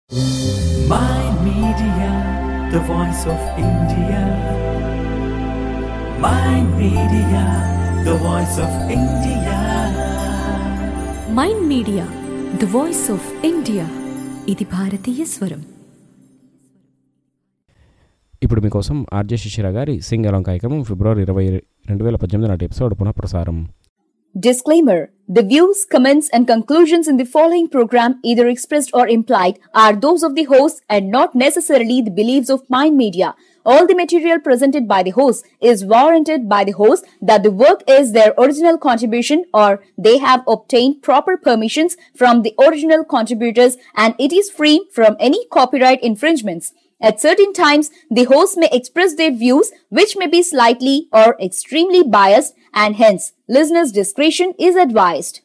Mind Media, the voice of India. Mind Media, the voice of India. Mind media the voice of India ఇది భారతీయ స్వరం ఇప్పుడు మీకోసం RJ శిశిర గారి సింగ్ అలాంగ్ కార్యక్రమం ఫిబ్రవరి ఇరవై రెండు వేల పద్దెనిమిది నాటి ఎపిసోడ్ పునఃప్రసారం Disclaimer The views, comments, and conclusions in the following program, either expressed or implied, are those of the host and not necessarily the beliefs of Mind Media. All the material presented by the host is warranted by the host that the work is their original contribution or they have obtained proper permissions from the original contributors and it is free from any copyright infringements. At certain times, the host may express their views which may be slightly or extremely biased and hence listeners' discretion is advised.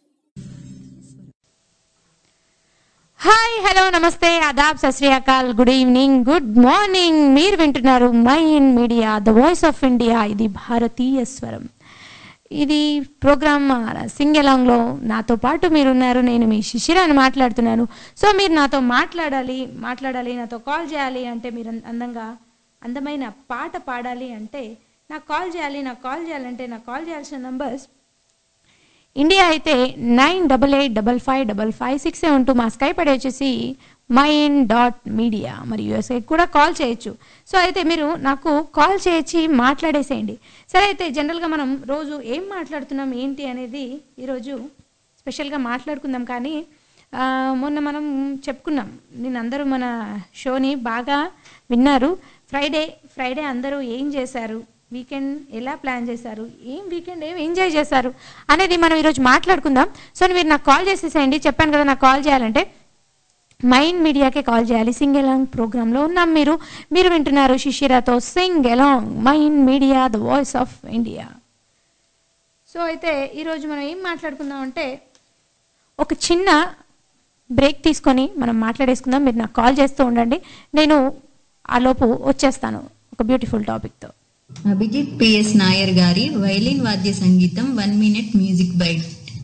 Hi hello నమస్తే అదాబ్ సశ్రీయాకాల్ good evening good morning మీరు వింటున్నారు Mind media the voice of India ఇది భారతీయ స్వరం ఇది programme Singh ఎలాంగ్లో నాతో పాటు మీరున్నారు నేను మీ శిశిరాన్ని మాట్లాడుతున్నాను సో మీరు నాతో మాట్లాడాలి మాట్లాడాలి నాతో కాల్ చేయాలి అంటే మీరు అం- అందంగా అందమైన పాట పాడాలి అంటే నాకు కాల్ చేయాలి నాకు కాల్ చేయాలంటే నాకు కాల్ చేయాల్సిన నంబర్స్ ఇండియా అయితే nine double eight double five double five six seven two మా స్కైప్ ఐడి వచ్చేసి మైన్ డాట్ మీడియా మరి యూఎస్ఏ కూడా కాల్ చేయొచ్చు సో అయితే మీరు నాకు కాల్ చేయొచ్చి మాట్లాడేసేయండి సరే అయితే జనరల్గా మనం రోజు ఏం మాట్లాడుతున్నాం ఏంటి అనేది ఈరోజు స్పెషల్గా మాట్లాడుకుందాం కానీ ఆ, మొన్న మనం చెప్పుకున్నాం నేను అందరూ మన షోని బాగా విన్నారు ఫ్రైడే ఫ్రైడే అందరూ ఏం చేశారు వీకెండ్ ఎలా ప్లాన్ చేశారు ఏం వీకెండ్ ఏం ఎంజాయ్ చేశారు అనేది మనం ఈరోజు మాట్లాడుకుందాం సో మీరు నాకు కాల్ చేసేసేయండి చెప్పాను కదా నాకు కాల్ చేయాలంటే మైండ్ మీడియాకే కాల్ చేయాలి సింగ్ ఎలాంగ్ ప్రోగ్రాంలో ఉన్నాం మీరు మీరు వింటున్నారు శిశిరాతో sing along Mind media the voice of India so అయితే ఈరోజు మనం ఏం మాట్లాడుకుందాం అంటే ఒక చిన్న బ్రేక్ తీసుకొని మనం మాట్లాడేసుకుందాం మీరు నాకు కాల్ చేస్తూ ఉండండి నేను ఆ లోపు వచ్చేస్తాను ఒక బ్యూటిఫుల్ టాపిక్తో అభిజిత్ పిఎస్ నాయర్ గారి వైలిన్ వాద్య సంగీతం వన్ మినిట్ మ్యూజిక్ బైట్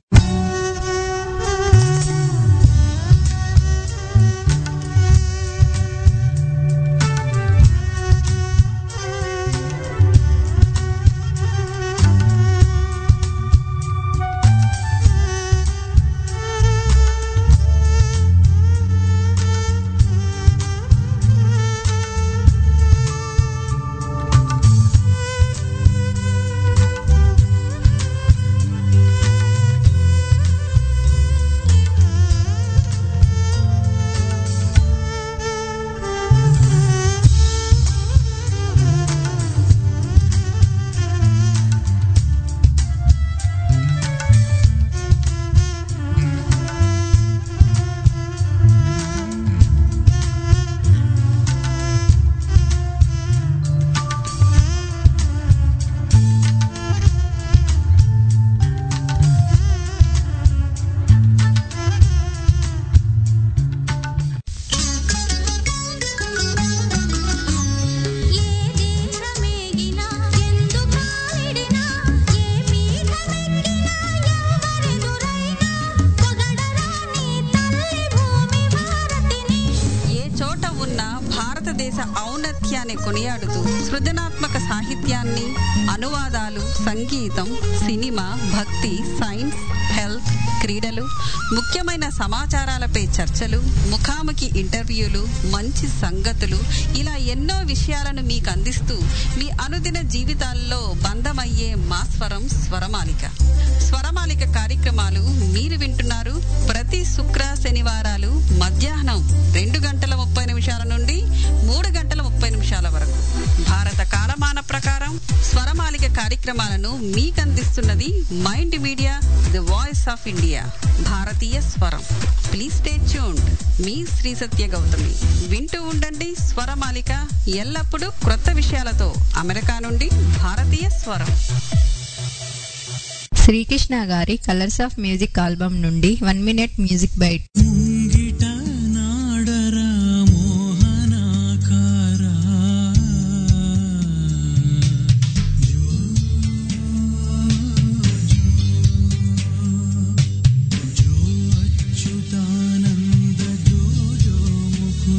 ఏ దేశమేగినా ఎందు కాలిడినా ఏ పీఠమెక్కినా ఎవరెదురైనా పొగడరా నీ తల్లి భూమి భారతిని ఏ చోట ఉన్న భారతదేశ ఔన్నత్యాన్ని కొనియాడుతూ సృజనాత్మక సాహిత్యాన్ని అనువాదాలు సంగీతం సినిమా భక్తి సైన్స్ హెల్త్ క్రీడలు ముఖ్యమైన సమాచారాలపై చర్చలు ముఖాముఖి ఇంటర్వ్యూలు మంచి సంగతులు ఇలా ఎన్నో విషయాలను మీకు అందిస్తూ మీ అనుదిన జీవితాల్లో బంధమయ్యే మా స్వరం స్వరమాలిక స్వరమాలిక కార్యక్రమాలు మీరు వింటున్నారు ప్రతి శుక్ర శనివారాలు మధ్యాహ్నం రెండు గంటల ముప్పై నిమిషాల నుండి మూడు గంటల ముప్పై నిమిషాల వరకు భారత కాలమాన ప్రకారం స్వరమాలిక కార్యక్రమాలను మీకు అందిస్తున్నది Mind media the voice of India భారతీయ స్వరం ప్లీజ్ స్టే ట్యూన్డ్ మీ శ్రీ సత్య గౌతమి వింటూ ఉండండి స్వరమాలిక ఎల్లప్పుడూ క్రొత్త విషయాలతో అమెరికా నుండి భారతీయ స్వరం శ్రీకృష్ణ గారి కలర్స్ ఆఫ్ మ్యూజిక్ ఆల్బమ్ నుండి వన్ మినిట్ మ్యూజిక్ బైట్ ముంగిట నాడరా మోహనాకారా జో జో అచ్యుతానంద జో జో ముకుంద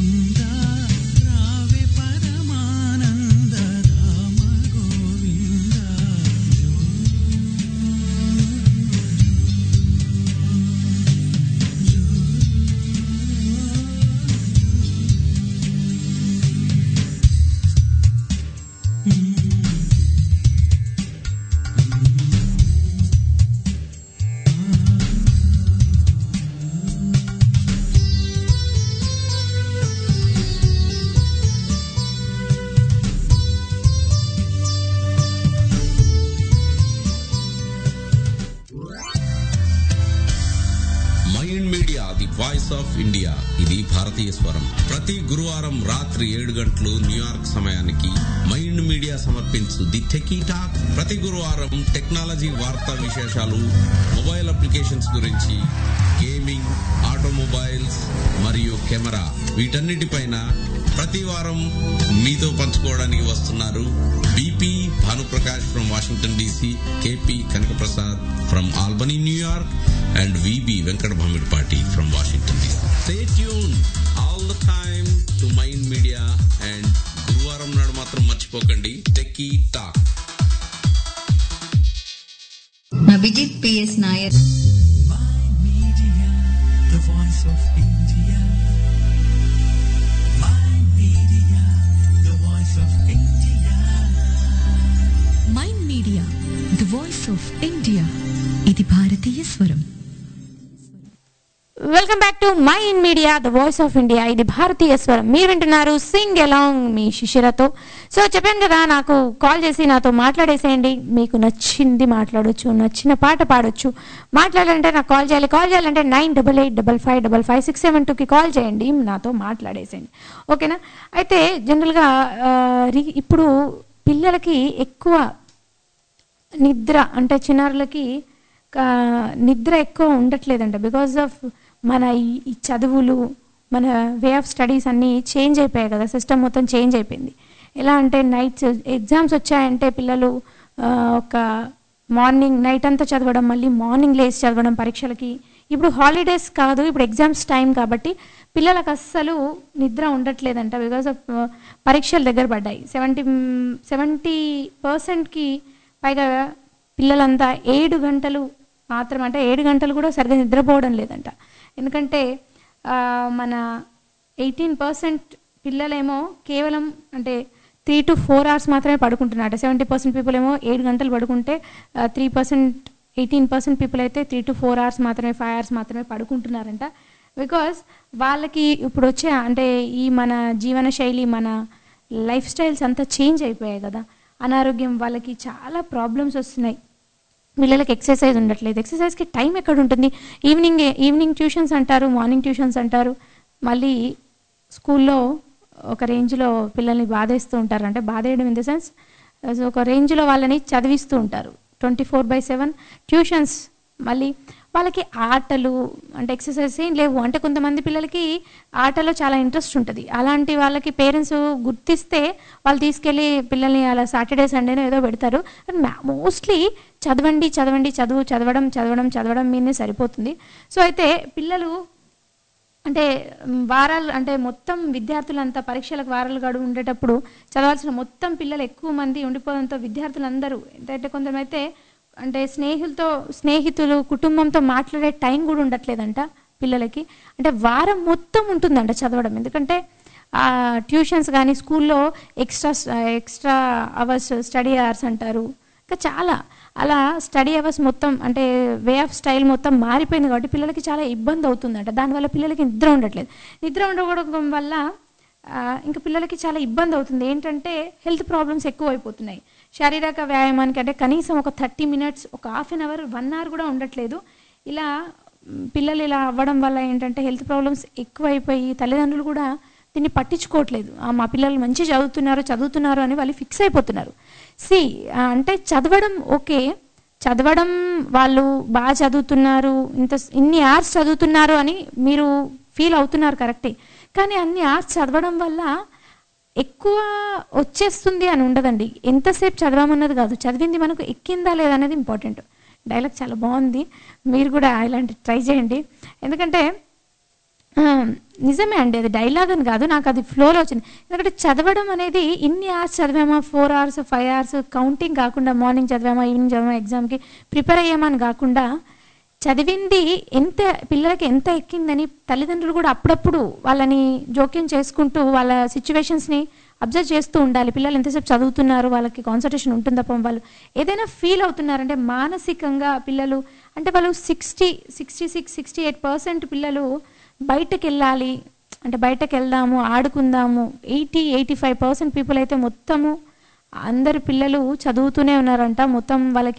భారతీయ స్వరం ప్రతి గురువారం రాత్రి ఏడు గంటలు న్యూయార్క్ సమయానికి మైండ్ మీడియా సమర్పించు ది టెకీ టాక్ ప్రతి గురువారం టెక్నాలజీ వార్తా విశేషాలు మొబైల్ అప్లికేషన్స్ గురించి గేమింగ్ ఆటోమొబైల్స్ మరియు కెమెరా వీటన్నిటిపైన ప్రతి వారం మీతో పంచుకోవడానికి వస్తున్నారు BP Bhanuprakash from Washington DC KP Kanakaprasad from Albany New York and VB Venkata Bhamidipati from Washington DC stay tune all the time to mind Media and గురువారం నాడు మాత్రం మర్చిపోకండి techie talk Abhijit PS Nayar the voice of India. My media, the voice of India. Mind media the voice of India ఇది భారతీయ స్వరం welcome back to Mind Media the voice of India ఇది భారతీయ స్వరం మీరు వింటున్నారు సింగ్ అలాంగ్ మీ శిశిరతో సో చెప్పాను కదా నాకు కాల్ చేసి నాతో మాట్లాడేసేయండి మీకు నచ్చింది మాట్లాడొచ్చు నచ్చిన పాట పాడొచ్చు మాట్లాడాలంటే నాకు కాల్ చేయాలి కాల్ చేయాలంటే nine double eight double five double five six seven టూకి కాల్ చేయండి నాతో మాట్లాడేసేయండి ఓకేనా అయితే జనరల్గా ఆ, రి- ఇప్పుడు పిల్లలకి ఎక్కువ నిద్ర అంటే చిన్నారులకి కా- నిద్ర ఎక్కువ ఉండట్లేదంట బికాజ్ ఆఫ్ మన ఈ- ఈ చదువులు మన వే ఆఫ్ స్టడీస్ అన్నీ చేంజ్ అయిపోయాయి కదా సిస్టమ్ మొత్తం చేంజ్ అయిపోయింది ఎలా అంటే నైట్స్ ఎగ్జామ్స్ వచ్చాయంటే పిల్లలు ఆ, ఒక మార్నింగ్ నైట్ అంతా చదవడం మళ్ళీ మార్నింగ్ లేసి చదవడం పరీక్షలకి ఇప్పుడు హాలిడేస్ కాదు ఇప్పుడు ఎగ్జామ్స్ టైం కాబట్టి పిల్లలకు అస్సలు నిద్ర ఉండట్లేదంట బికాజ్ ఆఫ్ పరీక్షలు దగ్గర పడ్డాయి సెవెంటీ సెవెంటీ పర్సెంట్కి పైగా పిల్లలంతా ఏడు గంటలు మాత్రం అంటే ఏడు గంటలు కూడా సరిగ్గా నిద్రపోవడం లేదంట ఎందుకంటే ఆ, మన ఎయిటీన్ పర్సెంట్ పిల్లలేమో కేవలం అంటే త్రీ టు ఫోర్ అవర్స్ మాత్రమే పడుకుంటున్నారట సెవెంటీ పర్సెంట్ పీపుల్ ఏమో ఏడు గంటలు పడుకుంటే three percent eighteen percent people అయితే త్రీ టు ఫోర్ అవర్స్ మాత్రమే ఫైవ్ అవర్స్ మాత్రమే పడుకుంటున్నారంట బికాస్ వాళ్ళకి ఇప్పుడు వచ్చే అంటే ఈ మన జీవన శైలి మన లైఫ్ స్టైల్స్ అంతా చేంజ్ అయిపోయాయి కదా అనారోగ్యం వాళ్ళకి చాలా ప్రాబ్లమ్స్ వస్తున్నాయి పిల్లలకి ఎక్సర్సైజ్ ఉండట్లేదు ఎక్సర్సైజ్కి టైం ఎక్కడ ఉంటుంది ఈవినింగ్ ఈవినింగ్ ట్యూషన్స్ అంటారు మార్నింగ్ ట్యూషన్స్ అంటారు మళ్ళీ స్కూల్లో ఒక రేంజ్లో పిల్లల్ని బాధేస్తూ ఉంటారు అంటే బాధేయడం ఇన్ ద సెన్స్ ఒక రేంజ్లో వాళ్ళని చదివిస్తూ ఉంటారు twenty four by seven tuitions మళ్ళీ వాళ్ళకి ఆటలు అంటే ఎక్సర్సైజ్ ఏం లేవు అంటే కొంతమంది పిల్లలకి ఆటలో చాలా ఇంట్రెస్ట్ ఉంటుంది అలాంటి వాళ్ళకి పేరెంట్స్ గుర్తిస్తే వాళ్ళు తీసుకెళ్ళి పిల్లల్ని అలా సాటర్డే సండేనో ఏదో పెడతారు మోస్ట్లీ చదవండి చదవండి చదువు చదవడం చదవడం చదవడం మీదనే సరిపోతుంది సో అయితే పిల్లలు అంటే మ్, వారాలు అంటే మొత్తం విద్యార్థులంతా పరీక్షలకు వారాలు గడువు ఉండేటప్పుడు చదవాల్సిన మొత్తం పిల్లలు ఎక్కువ మంది ఉండిపోవడంతో విద్యార్థులందరూ ఏంటంటే కొంతమైతే అంటే స్నేహితులతో స్నేహితులు కుటుంబంతో మాట్లాడే టైం కూడా ఉండట్లేదంట పిల్లలకి అంటే వారం మొత్తం ఉంటుందంట చదవడం ఎందుకంటే ఆ ట్యూషన్స్ కానీ స్కూల్లో extra extra hours study hours అంటారు ఇంకా చాలా అలా స్టడీ అవర్స్ మొత్తం అంటే వే ఆఫ్ స్టైల్ మొత్తం మారిపోయింది కాబట్టి పిల్లలకి చాలా ఇబ్బంది అవుతుందంట దానివల్ల పిల్లలకి నిద్ర ఉండట్లేదు నిద్ర ఉండకపోవడం వల్ల ఆ, ఇంకా పిల్లలకి చాలా ఇబ్బంది అవుతుంది ఏంటంటే హెల్త్ ప్రాబ్లమ్స్ ఎక్కువ అయిపోతున్నాయి శారీరక వ్యాయామానికి అంటే కనీసం ఒక థర్టీ మినిట్స్ ఒక half an hour one hour కూడా ఉండట్లేదు ఇలా మ్, పిల్లలు ఇలా అవ్వడం వల్ల ఏంటంటే హెల్త్ ప్రాబ్లమ్స్ ఎక్కువైపోయి తల్లిదండ్రులు కూడా దీన్ని పట్టించుకోవట్లేదు ఆ, మా పిల్లలు మంచి చదువుతున్నారు చదువుతున్నారు అని వాళ్ళు ఫిక్స్ అయిపోతున్నారు సి అంటే చదవడం ఓకే చదవడం వాళ్ళు బాగా చదువుతున్నారు ఇంత ఇన్ని అవర్స్ చదువుతున్నారు అని మీరు ఫీల్ అవుతున్నారు కరెక్టే కానీ అన్ని అవర్స్ చదవడం వల్ల ఎక్కువ వచ్చేస్తుంది అని ఉండదండి ఎంతసేపు చదవమన్నది కాదు చదివింది మనకు ఎక్కిందా లేదా అనేది ఇంపార్టెంట్ డైలాగ్ చాలా బాగుంది మీరు కూడా ఇలాంటి ట్రై చేయండి ఎందుకంటే ఆ, నిజమే అండి అది డైలాగ్ అని కాదు నాకు అది ఫ్లోలో వచ్చింది ఎందుకంటే చదవడం అనేది ఇన్ని అవర్స్ చదివామా four hours five hours counting కాకుండా మార్నింగ్ చదివామా ఈవినింగ్ చదివామా ఎగ్జామ్కి ప్రిపేర్ అయ్యామా అని కాకుండా చదివింది ఎంత పిల్లలకి ఎంత ఎక్కిందని తల్లిదండ్రులు కూడా అప్పుడప్పుడు వాళ్ళని జోక్యం చేసుకుంటూ వాళ్ళ సిచ్యువేషన్స్ని అబ్జర్వ్ చేస్తూ ఉండాలి పిల్లలు ఎంతసేపు చదువుతున్నారు వాళ్ళకి కాన్సన్ట్రేషన్ ఉంటుంది తప్ప వాళ్ళు ఏదైనా ఫీల్ అవుతున్నారంటే మానసికంగా పిల్లలు అంటే వాళ్ళు sixty sixty six sixty eight percent పిల్లలు బయటకు వెళ్ళాలి అంటే బయటకు వెళ్దాము ఆడుకుందాము eighty eighty five percent people అయితే మొత్తము అందరు పిల్లలు చదువుతూనే ఉన్నారంట మొత్తం వాళ్ళకి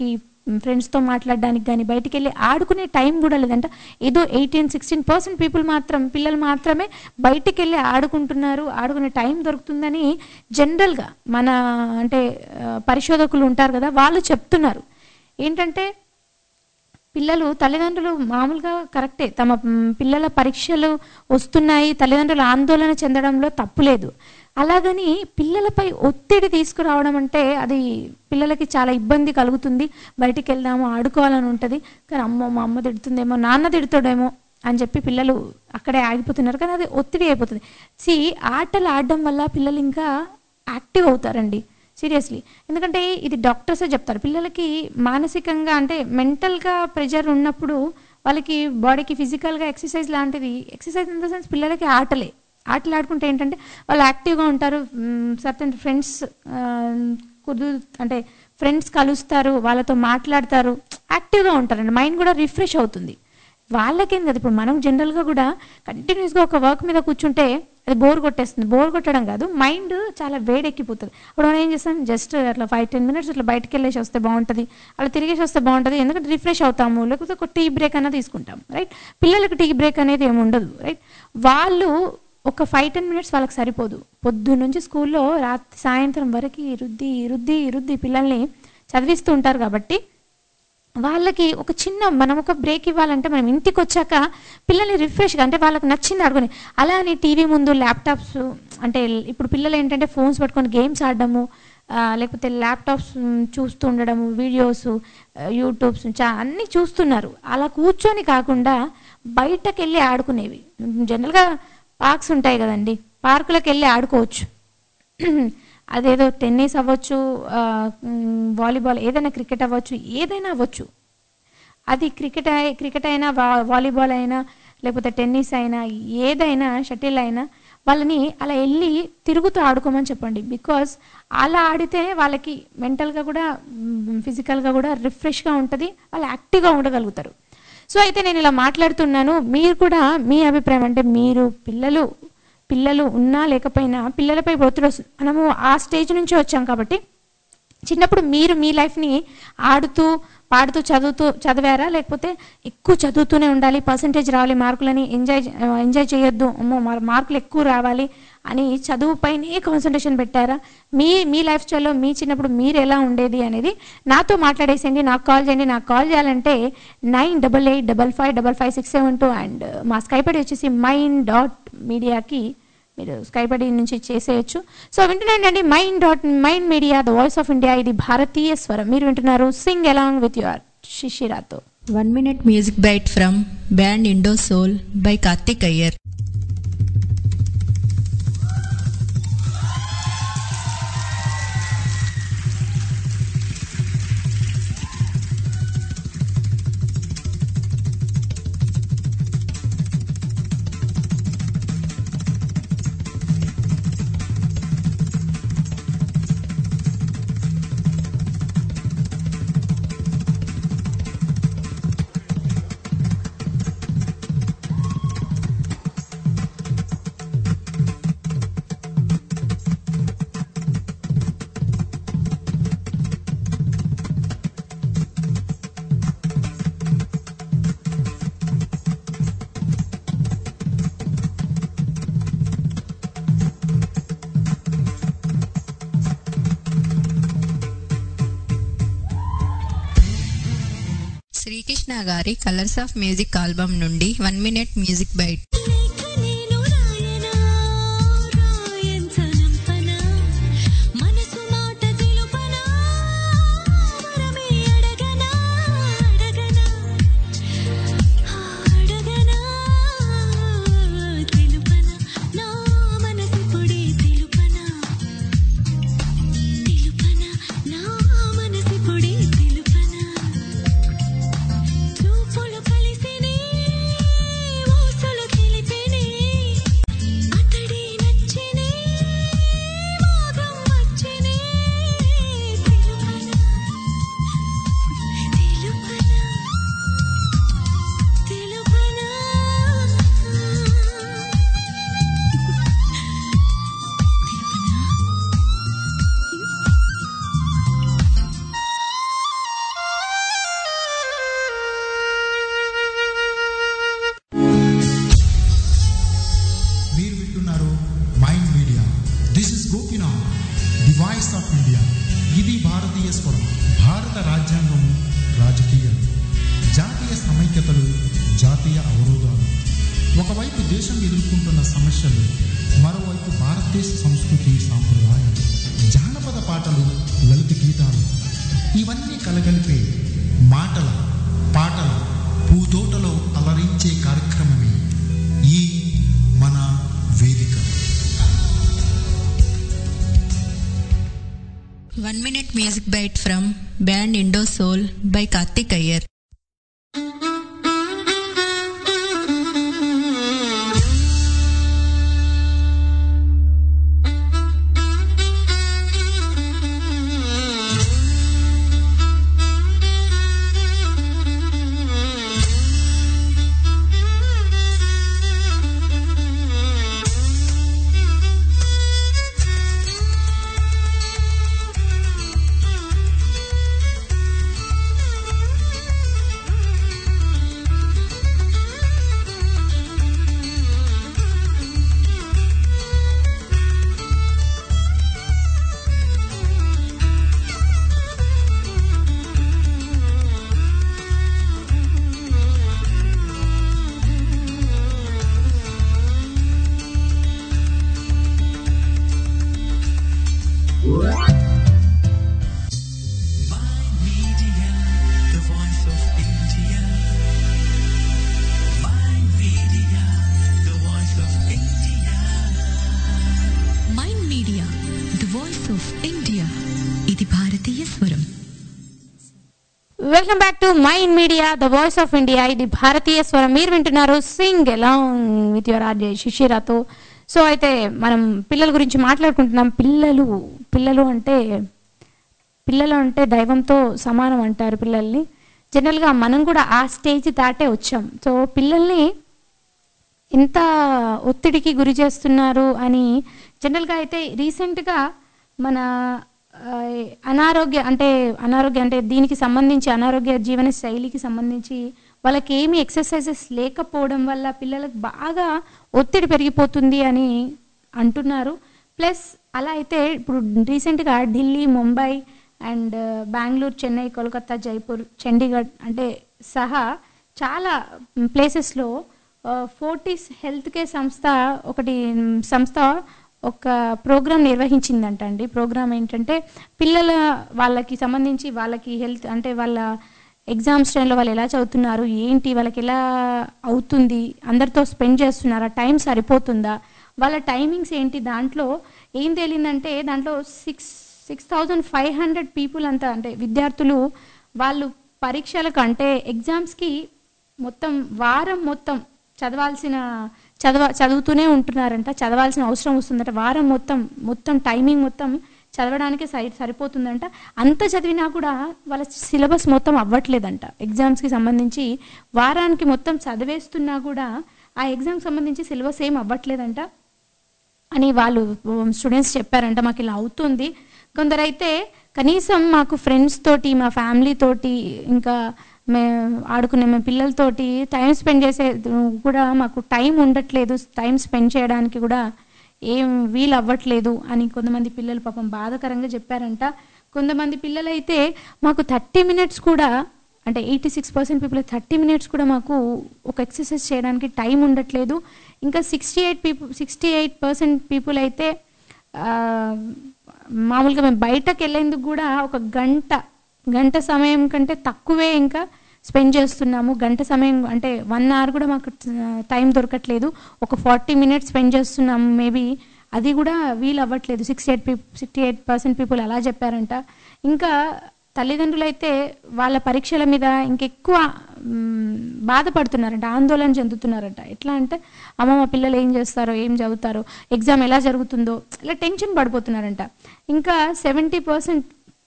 ఫ్రెండ్స్తో మాట్లాడడానికి కానీ బయటికి వెళ్ళి ఆడుకునే టైం కూడా లేదంట ఏదో ఎయిటీన్ సిక్స్టీన్ పర్సెంట్ పీపుల్ మాత్రం పిల్లలు మాత్రమే బయటికి వెళ్ళి ఆడుకుంటున్నారు ఆడుకునే టైం దొరుకుతుందని జనరల్గా మన అంటే ఆ, పరిశోధకులు ఉంటారు కదా వాళ్ళు చెప్తున్నారు ఏంటంటే పిల్లలు తల్లిదండ్రులు మామూలుగా కరెక్టే తమ మ్, పిల్లల పరీక్షలు వస్తున్నాయి తల్లిదండ్రులు ఆందోళన చెందడంలో తప్పు లేదు అలాగని పిల్లలపై ఒత్తిడి తీసుకురావడం అంటే అది పిల్లలకి చాలా ఇబ్బంది కలుగుతుంది బయటికి వెళ్దాము ఆడుకోవాలని ఉంటుంది కానీ అమ్మో మా అమ్మ తిడుతుందేమో నాన్న తిడుతాడేమో అని చెప్పి పిల్లలు అక్కడే ఆగిపోతున్నారు కానీ అది ఒత్తిడి అయిపోతుంది సి ఆటలు ఆడడం వల్ల పిల్లలు ఇంకా యాక్టివ్ అవుతారండి సీరియస్లీ ఎందుకంటే ఇది డాక్టర్సే చెప్తారు పిల్లలకి మానసికంగా అంటే మెంటల్గా ప్రెషర్ ఉన్నప్పుడు వాళ్ళకి బాడీకి ఫిజికల్గా ఎక్సర్సైజ్ లాంటిది ఎక్సర్సైజ్ ఇన్ ద సెన్స్ పిల్లలకి ఆటలే ఆటలు ఆడుకుంటే ఏంటంటే వాళ్ళు యాక్టివ్గా ఉంటారు సర్టన్ ఫ్రెండ్స్ కుదు అంటే ఫ్రెండ్స్ కలుస్తారు వాళ్ళతో మాట్లాడతారు యాక్టివ్గా ఉంటారండి మైండ్ కూడా రిఫ్రెష్ అవుతుంది వాళ్ళకేం కదా ఇప్పుడు మనం జనరల్గా కూడా కంటిన్యూస్గా ఒక వర్క్ మీద కూర్చుంటే అది బోర్ కొట్టేస్తుంది బోర్ కొట్టడం కాదు మైండ్ చాలా వేడెక్కిపోతుంది అప్పుడు మనం ఏం చేస్తాం జస్ట్ అట్లా ఫైవ్ టెన్ మినిట్స్ అట్లా బయటకు వెళ్ళేసి వస్తే బాగుంటుంది అలా తిరిగేసి వస్తే బాగుంటుంది ఎందుకంటే రిఫ్రెష్ అవుతాము లేకపోతే ఒక టీ బ్రేక్ అనేది తీసుకుంటాం రైట్ పిల్లలకి టీ బ్రేక్ అనేది ఏమి ఉండదు రైట్ వాళ్ళు ఒక ఫైవ్ టెన్ మినిట్స్ వాళ్ళకి సరిపోదు పొద్దు నుంచి స్కూల్లో రాత్రి సాయంత్రం వరకు రుద్ది రుద్ది రుద్ది పిల్లల్ని చదివిస్తూ ఉంటారు కాబట్టి వాళ్ళకి ఒక చిన్న మనం ఒక బ్రేక్ ఇవ్వాలంటే మనం ఇంటికి వచ్చాక పిల్లల్ని రిఫ్రెష్గా అంటే వాళ్ళకి నచ్చింది అడుగుని అలా అని టీవీ ముందు ల్యాప్టాప్స్ అంటే ఇప్పుడు పిల్లలు ఏంటంటే ఫోన్స్ పట్టుకొని గేమ్స్ ఆడడము ఆ, లేకపోతే ల్యాప్టాప్స్ చూస్తూ ఉండడము వీడియోస్ యూట్యూబ్స్ చా అన్నీ చూస్తున్నారు అలా కూర్చొని కాకుండా బయటకు వెళ్ళి ఆడుకునేవి జనరల్గా పార్క్స్ ఉంటాయి కదండి పార్కులకు వెళ్ళి ఆడుకోవచ్చు అదేదో టెన్నిస్ అవ్వచ్చు ఆ, మ్, వాలీబాల్ ఏదైనా క్రికెట్ అవ్వచ్చు ఏదైనా అవ్వచ్చు అది క్రికెట్ అయి- క్రికెట్ అయినా వా- వాలీబాల్ అయినా లేకపోతే టెన్నిస్ అయినా ఏదైనా షటిల్ అయినా వాళ్ళని అలా వెళ్ళి తిరుగుతూ ఆడుకోమని చెప్పండి బికాస్ అలా ఆడితే వాళ్ళకి మెంటల్గా కూడా ఫిజికల్గా కూడా రిఫ్రెష్గా ఉంటుంది వాళ్ళు యాక్టివ్గా ఉండగలుగుతారు సో అయితే నేను ఇలా మాట్లాడుతున్నాను మీరు కూడా మీ అభిప్రాయం అంటే మీరు పిల్లలు పిల్లలు ఉన్నా లేకపోయినా పిల్లలపై ఒత్తిడి వస్తుంది మనము ఆ స్టేజ్ నుంచి వచ్చాం కాబట్టి చిన్నప్పుడు మీరు మీ లైఫ్ని ఆడుతూ పాడుతూ చదువుతూ చదివారా లేకపోతే ఎక్కువ చదువుతూనే ఉండాలి పర్సంటేజ్ రావాలి మార్కులని ఎంజాయ్ ఎంజాయ్ చేయొద్దు అమ్మో మా- మార్కులు ఎక్కువ రావాలి అని చదువుపైనే కాన్సన్ట్రేషన్ పెట్టారా మీ మీ లైఫ్ స్టైల్లో మీ చిన్నప్పుడు మీరు ఎలా ఉండేది అనేది నాతో మాట్లాడేసేయండి నాకు కాల్ చేయండి నాకు కాల్ చేయాలంటే nine double eight double five double five six seven two and మా స్కైపడి వచ్చేసి మైండ్ డాట్ మీడియాకి మీరు స్కైపడి నుంచి చేసేయచ్చు సో వింటున్నాండి mind dot mind media the voice of India ఇది భారతీయ స్వరం మీరు వింటున్నారు సింగ్ అలాంగ్ విత్ యువర్ శిశిరాతో One minute music bite from band Indo Soul by Karthik Iyer. Srikrishna గారి కలర్స్ ఆఫ్ మ్యూజిక్ ఆల్బమ్ నుండి వన్ మినిట్ మ్యూజిక్ బైట్ నేను రాయనా రాయంచనంపనా మనసు మాట తెలుపనా వరమే అడగనా అడగనా అడగనా తెలుపనా నా మనసు పొడి తెలుపనా తెలుపనా నా మనసు పొడి తెలుపనా చూపులు కలిసినే ఊసులు తెలిసినే mind media this is Gopinath the voice of India ఇది భారతీయ స్వరం భారత రాజ్యాంగము రాజకీయం జాతీయ సమైక్యతలు జాతీయ అవరోధాలు ఒకవైపు దేశం ఎదుర్కొంటున్న సమస్యలు మరోవైపు భారతదేశ సంస్కృతి సాంప్రదాయాలు జానపద పాటలు లలిత గీతాలు ఇవన్నీ కలగలిపే మాటల పాటల పూతోటలో అలరించే కార్యక్రమమే ఈ మన వేదిక one minute music bite from band Indo soul by Karthik Iyer Media, the voice of India. Mind Media, the voice of India. Mind media the voice of India ఇది భారతీయ స్వరం welcome back to mind media the voice of India ఇది భారతీయ స్వరం మీరు వింటున్నారు sing along with your RJ శిశిరాతో so అయితే మనం పిల్లల గురించి మాట్లాడుకుంటున్నాం పిల్లలు పిల్లలు అంటే పిల్లలు అంటే దైవంతో సమానం అంటారు పిల్లల్ని జనరల్గా మనం కూడా ఆ స్టేజ్ దాటే వచ్చాం సో పిల్లల్ని ఎంత ఒత్తిడికి గురి చేస్తున్నారు అని జనరల్గా అయితే రీసెంట్గా మన ఆ, అనారోగ్య అంటే అనారోగ్య అంటే దీనికి సంబంధించి అనారోగ్య జీవన శైలికి సంబంధించి వాళ్ళకి ఏమి ఎక్సర్సైజెస్ లేకపోవడం వల్ల పిల్లలకు బాగా ఒత్తిడి పెరిగిపోతుంది అని అంటున్నారు ప్లస్ అలా అయితే ఇప్పుడు రీసెంట్గా ఢిల్లీ ముంబై అండ్ బెంగళూరు చెన్నై కోల్కతా జైపూర్ చండీగఢ్ అంటే సహా చాలా ప్లేసెస్లో ఫోర్టీస్ హెల్త్ కేర్ సంస్థ ఒకటి మ్, సంస్థ ఒక ప్రోగ్రామ్ నిర్వహించిందంట అండి ప్రోగ్రామ్ ఏంటంటే పిల్లల వాళ్ళకి సంబంధించి వాళ్ళకి హెల్త్ అంటే వాళ్ళ ఎగ్జామ్స్ టైంలో వాళ్ళు ఎలా చదువుతున్నారు ఏంటి వాళ్ళకి ఎలా అవుతుంది అందరితో స్పెండ్ చేస్తున్నారా టైం సరిపోతుందా వాళ్ళ టైమింగ్స్ ఏంటి దాంట్లో ఏం తేలిందంటే దాంట్లో six six thousand five hundred people అంతా అంటే విద్యార్థులు వాళ్ళు పరీక్షలకు అంటే ఎగ్జామ్స్కి మొత్తం వారం మొత్తం చదవాల్సిన చదవ చదువుతూనే ఉంటున్నారంట చదవాల్సిన అవసరం వస్తుందంట వారం మొత్తం మొత్తం టైమింగ్ మొత్తం చదవడానికి సరి సరిపోతుందంట అంత చదివినా కూడా వాళ్ళ సిలబస్ మొత్తం అవ్వట్లేదంట ఎగ్జామ్స్కి సంబంధించి వారానికి మొత్తం చదివేస్తున్నా కూడా ఆ ఎగ్జామ్కి సంబంధించి సిలబస్ ఏం అవ్వట్లేదంట అని వాళ్ళు స్టూడెంట్స్ చెప్పారంట మాకు ఇలా అవుతుంది కొందరైతే కనీసం మాకు ఫ్రెండ్స్ తోటి మా ఫ్యామిలీ తోటి ఇంకా మే ఆడుకునే మేము పిల్లలతోటి టైం స్పెండ్ చేసే కూడా మాకు టైం ఉండట్లేదు టైం స్పెండ్ చేయడానికి కూడా ఏం వీలు అవ్వట్లేదు అని కొంతమంది పిల్లలు పాపం బాధాకరంగా చెప్పారంట కొంతమంది పిల్లలు అయితే మాకు థర్టీ మినిట్స్ కూడా అంటే eighty six percent people thirty minutes కూడా మాకు ఒక ఎక్సర్సైజ్ చేయడానికి టైం ఉండట్లేదు ఇంకా sixty eight people sixty eight percent people అయితే ఆ, మామూలుగా మేము బయటకు వెళ్ళేందుకు కూడా ఒక గంట గంట సమయం కంటే తక్కువే ఇంకా స్పెండ్ చేస్తున్నాము గంట సమయం అంటే వన్ అవర్ కూడా మాకు టైం దొరకట్లేదు ఒక ఫార్టీ మినిట్స్ స్పెండ్ చేస్తున్నాము మేబీ అది కూడా వీలు అవ్వట్లేదు sixty eight people sixty eight percent people అలా చెప్పారంట ఇంకా తల్లిదండ్రులు అయితే వాళ్ళ పరీక్షల మీద ఇంకెక్కువ మ్, బాధపడుతున్నారంట ఆందోళన చెందుతున్నారంట ఎట్లా అంటే అమ్మ మా పిల్లలు ఏం చేస్తారో ఏం చదువుతారో ఎగ్జామ్ ఎలా జరుగుతుందో ఇలా టెన్షన్ పడిపోతున్నారంట ఇంకా సెవెంటీ పర్సెంట్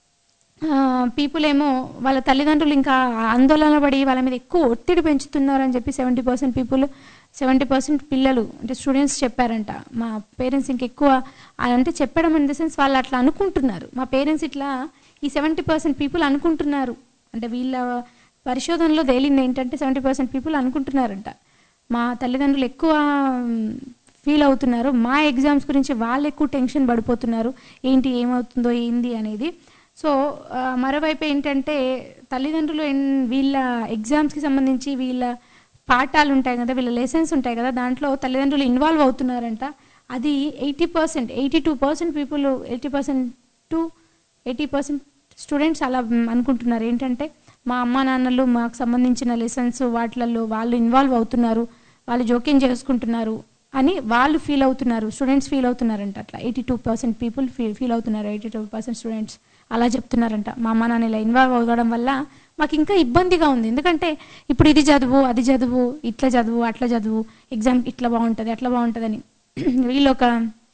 పీపుల్ ఏమో వాళ్ళ తల్లిదండ్రులు ఇంకా ఆందోళన పడి వాళ్ళ మీద ఎక్కువ ఒత్తిడి పెంచుతున్నారని చెప్పి seventy percent people seventy percent పిల్లలు అంటే స్టూడెంట్స్ చెప్పారంట మా పేరెంట్స్ ఇంకెక్కువ అంటే చెప్పడం ఇన్ ద సెన్స్ వాళ్ళు అట్లా అనుకుంటున్నారు మా పేరెంట్స్ ఇట్లా ఈ సెవెంటీ పర్సెంట్ పీపుల్ అనుకుంటున్నారు అంటే వీళ్ళ పరిశోధనలో తేలింది ఏంటంటే సెవెంటీ పర్సెంట్ పీపుల్ అనుకుంటున్నారంట మా తల్లిదండ్రులు ఎక్కువ ఫీల్ అవుతున్నారు మా ఎగ్జామ్స్ గురించి వాళ్ళు ఎక్కువ టెన్షన్ పడిపోతున్నారు ఏంటి ఏమవుతుందో ఏంది అనేది సో ఆ, మరోవైపు ఏంటంటే తల్లిదండ్రులు ఎన్- వీళ్ళ ఎగ్జామ్స్కి సంబంధించి వీళ్ళ పాఠాలు ఉంటాయి కదా వీళ్ళ లెసన్స్ ఉంటాయి కదా దాంట్లో తల్లిదండ్రులు ఇన్వాల్వ్ అవుతున్నారంట అది eighty percent eighty two percent people eighty percent to eighty percent students అలా మ్, అనుకుంటున్నారు ఏంటంటే మా అమ్మ నాన్నలు మాకు సంబంధించిన లెసన్స్ వాటిలలో వాళ్ళు ఇన్వాల్వ్ అవుతున్నారు వాళ్ళు జోక్యం చేసుకుంటున్నారు అని వాళ్ళు ఫీల్ అవుతున్నారు స్టూడెంట్స్ ఫీల్ అవుతున్నారంట అట్లా eighty two percent people feel feel అవుతున్నారు ఎయిటీ టూ పర్సెంట్ స్టూడెంట్స్ అలా చెప్తున్నారంట మా అమ్మ నాన్న ఇలా ఇన్వాల్వ్ అవ్వడం వల్ల మాకు ఇంకా ఇబ్బందిగా ఉంది ఎందుకంటే ఇప్పుడు ఇది చదువు అది చదువు ఇట్లా చదువు అట్లా చదువు ఎగ్జామ్ ఇట్లా బాగుంటుంది అట్లా బాగుంటుందని వీళ్ళు ఒక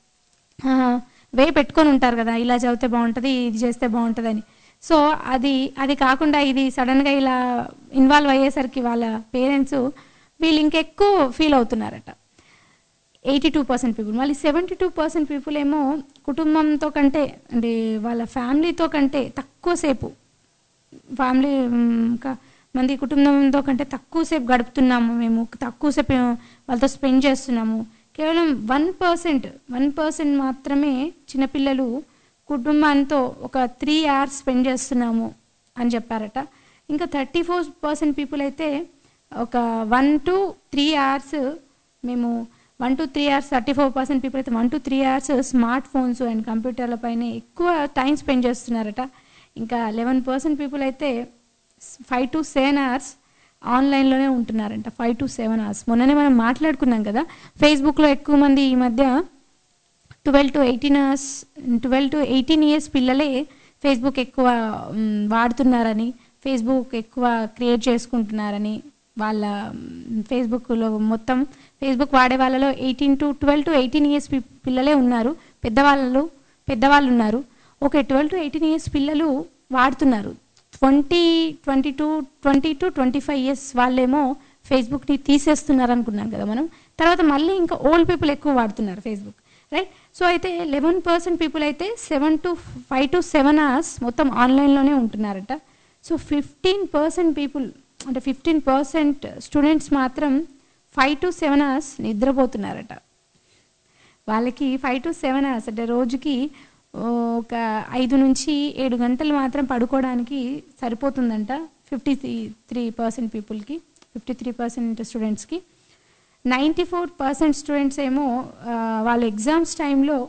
ఆ, వే పెట్టుకొని ఉంటారు కదా ఇలా చదివితే బాగుంటుంది ఇది చేస్తే బాగుంటుందని సో అది అది కాకుండా ఇది సడన్గా ఇలా ఇన్వాల్వ్ అయ్యేసరికి వాళ్ళ పేరెంట్స్ వీళ్ళు ఇంకెక్కువ ఫీల్ అవుతున్నారట ఎయిటీ టూ పర్సెంట్ పీపుల్ మళ్ళీ సెవెంటీ టూ పర్సెంట్ పీపుల్ ఏమో కుటుంబంతో కంటే అంటే వాళ్ళ ఫ్యామిలీతో కంటే తక్కువసేపు ఫ్యామిలీ మ్, క- మంది కుటుంబంతో కంటే తక్కువసేపు గడుపుతున్నాము మేము తక్కువసేపు వాళ్ళతో స్పెండ్ చేస్తున్నాము కేవలం వన్ పర్సెంట్ వన్ పర్సెంట్ మాత్రమే చిన్నపిల్లలు కుటుంబంతో ఒక త్రీ అవర్స్ స్పెండ్ చేస్తున్నాము అని చెప్పారట ఇంకా థర్టీ ఫోర్ పర్సెంట్ పీపుల్ అయితే ఒక వన్ టు త్రీ అవర్స్ మేము one to three hours thirty four percent people అయితే one to three hours smart phones and కంప్యూటర్ల పైన ఎక్కువ టైం స్పెండ్ చేస్తున్నారట ఇంకా లెవెన్ పర్సెంట్ పీపుల్ అయితే ఫైవ్ టు సెవెన్ అవర్స్ ఆన్లైన్లోనే ఉంటున్నారంట ఫైవ్ టు సెవెన్ అవర్స్ మొన్ననే మనం మాట్లాడుకున్నాం కదా ఫేస్బుక్లో ఎక్కువ మంది ఈ మధ్య twelve to eighteen hours twelve to eighteen years పిల్లలే ఫేస్బుక్ ఎక్కువ మ్, వాడుతున్నారని ఫేస్బుక్ ఎక్కువ క్రియేట్ చేసుకుంటున్నారని వాళ్ళ మ్, ఫేస్బుక్లో మొత్తం ఫేస్బుక్ వాడే వాళ్ళలో eighteen to twelve to eighteen years పిల్లలే ఉన్నారు పెద్దవాళ్ళు పెద్దవాళ్ళు ఉన్నారు okay twelve to eighteen years పిల్లలు వాడుతున్నారు twenty twenty two twenty to twenty five years వాళ్ళేమో ఫేస్బుక్ని తీసేస్తున్నారు అనుకున్నాం కదా మనం తర్వాత మళ్ళీ ఇంకా ఓల్డ్ పీపుల్ ఎక్కువ వాడుతున్నారు ఫేస్బుక్ రైట్ సో అయితే లెవెన్ పర్సెంట్ పీపుల్ అయితే seven to five to seven hours మొత్తం ఆన్లైన్లోనే ఉంటున్నారట సో ఫిఫ్టీన్ పర్సెంట్ పీపుల్ అంటే ఫిఫ్టీన్ పర్సెంట్ స్టూడెంట్స్ మాత్రం ఫైవ్ టు సెవెన్ అవర్స్ నిద్రపోతున్నారట వాళ్ళకి ఫైవ్ టు సెవెన్ అవర్స్ అంటే రోజుకి ఒక ఐదు నుంచి ఏడు గంటలు మాత్రం పడుకోవడానికి సరిపోతుందంట ఫిఫ్టీ త్రీ పర్సెంట్ పీపుల్కి ఫిఫ్టీ త్రీ పర్సెంట్ స్టూడెంట్స్కి నైంటీ ఫోర్ పర్సెంట్ స్టూడెంట్స్ ఏమో ఆ, వాళ్ళ ఎగ్జామ్స్ టైంలో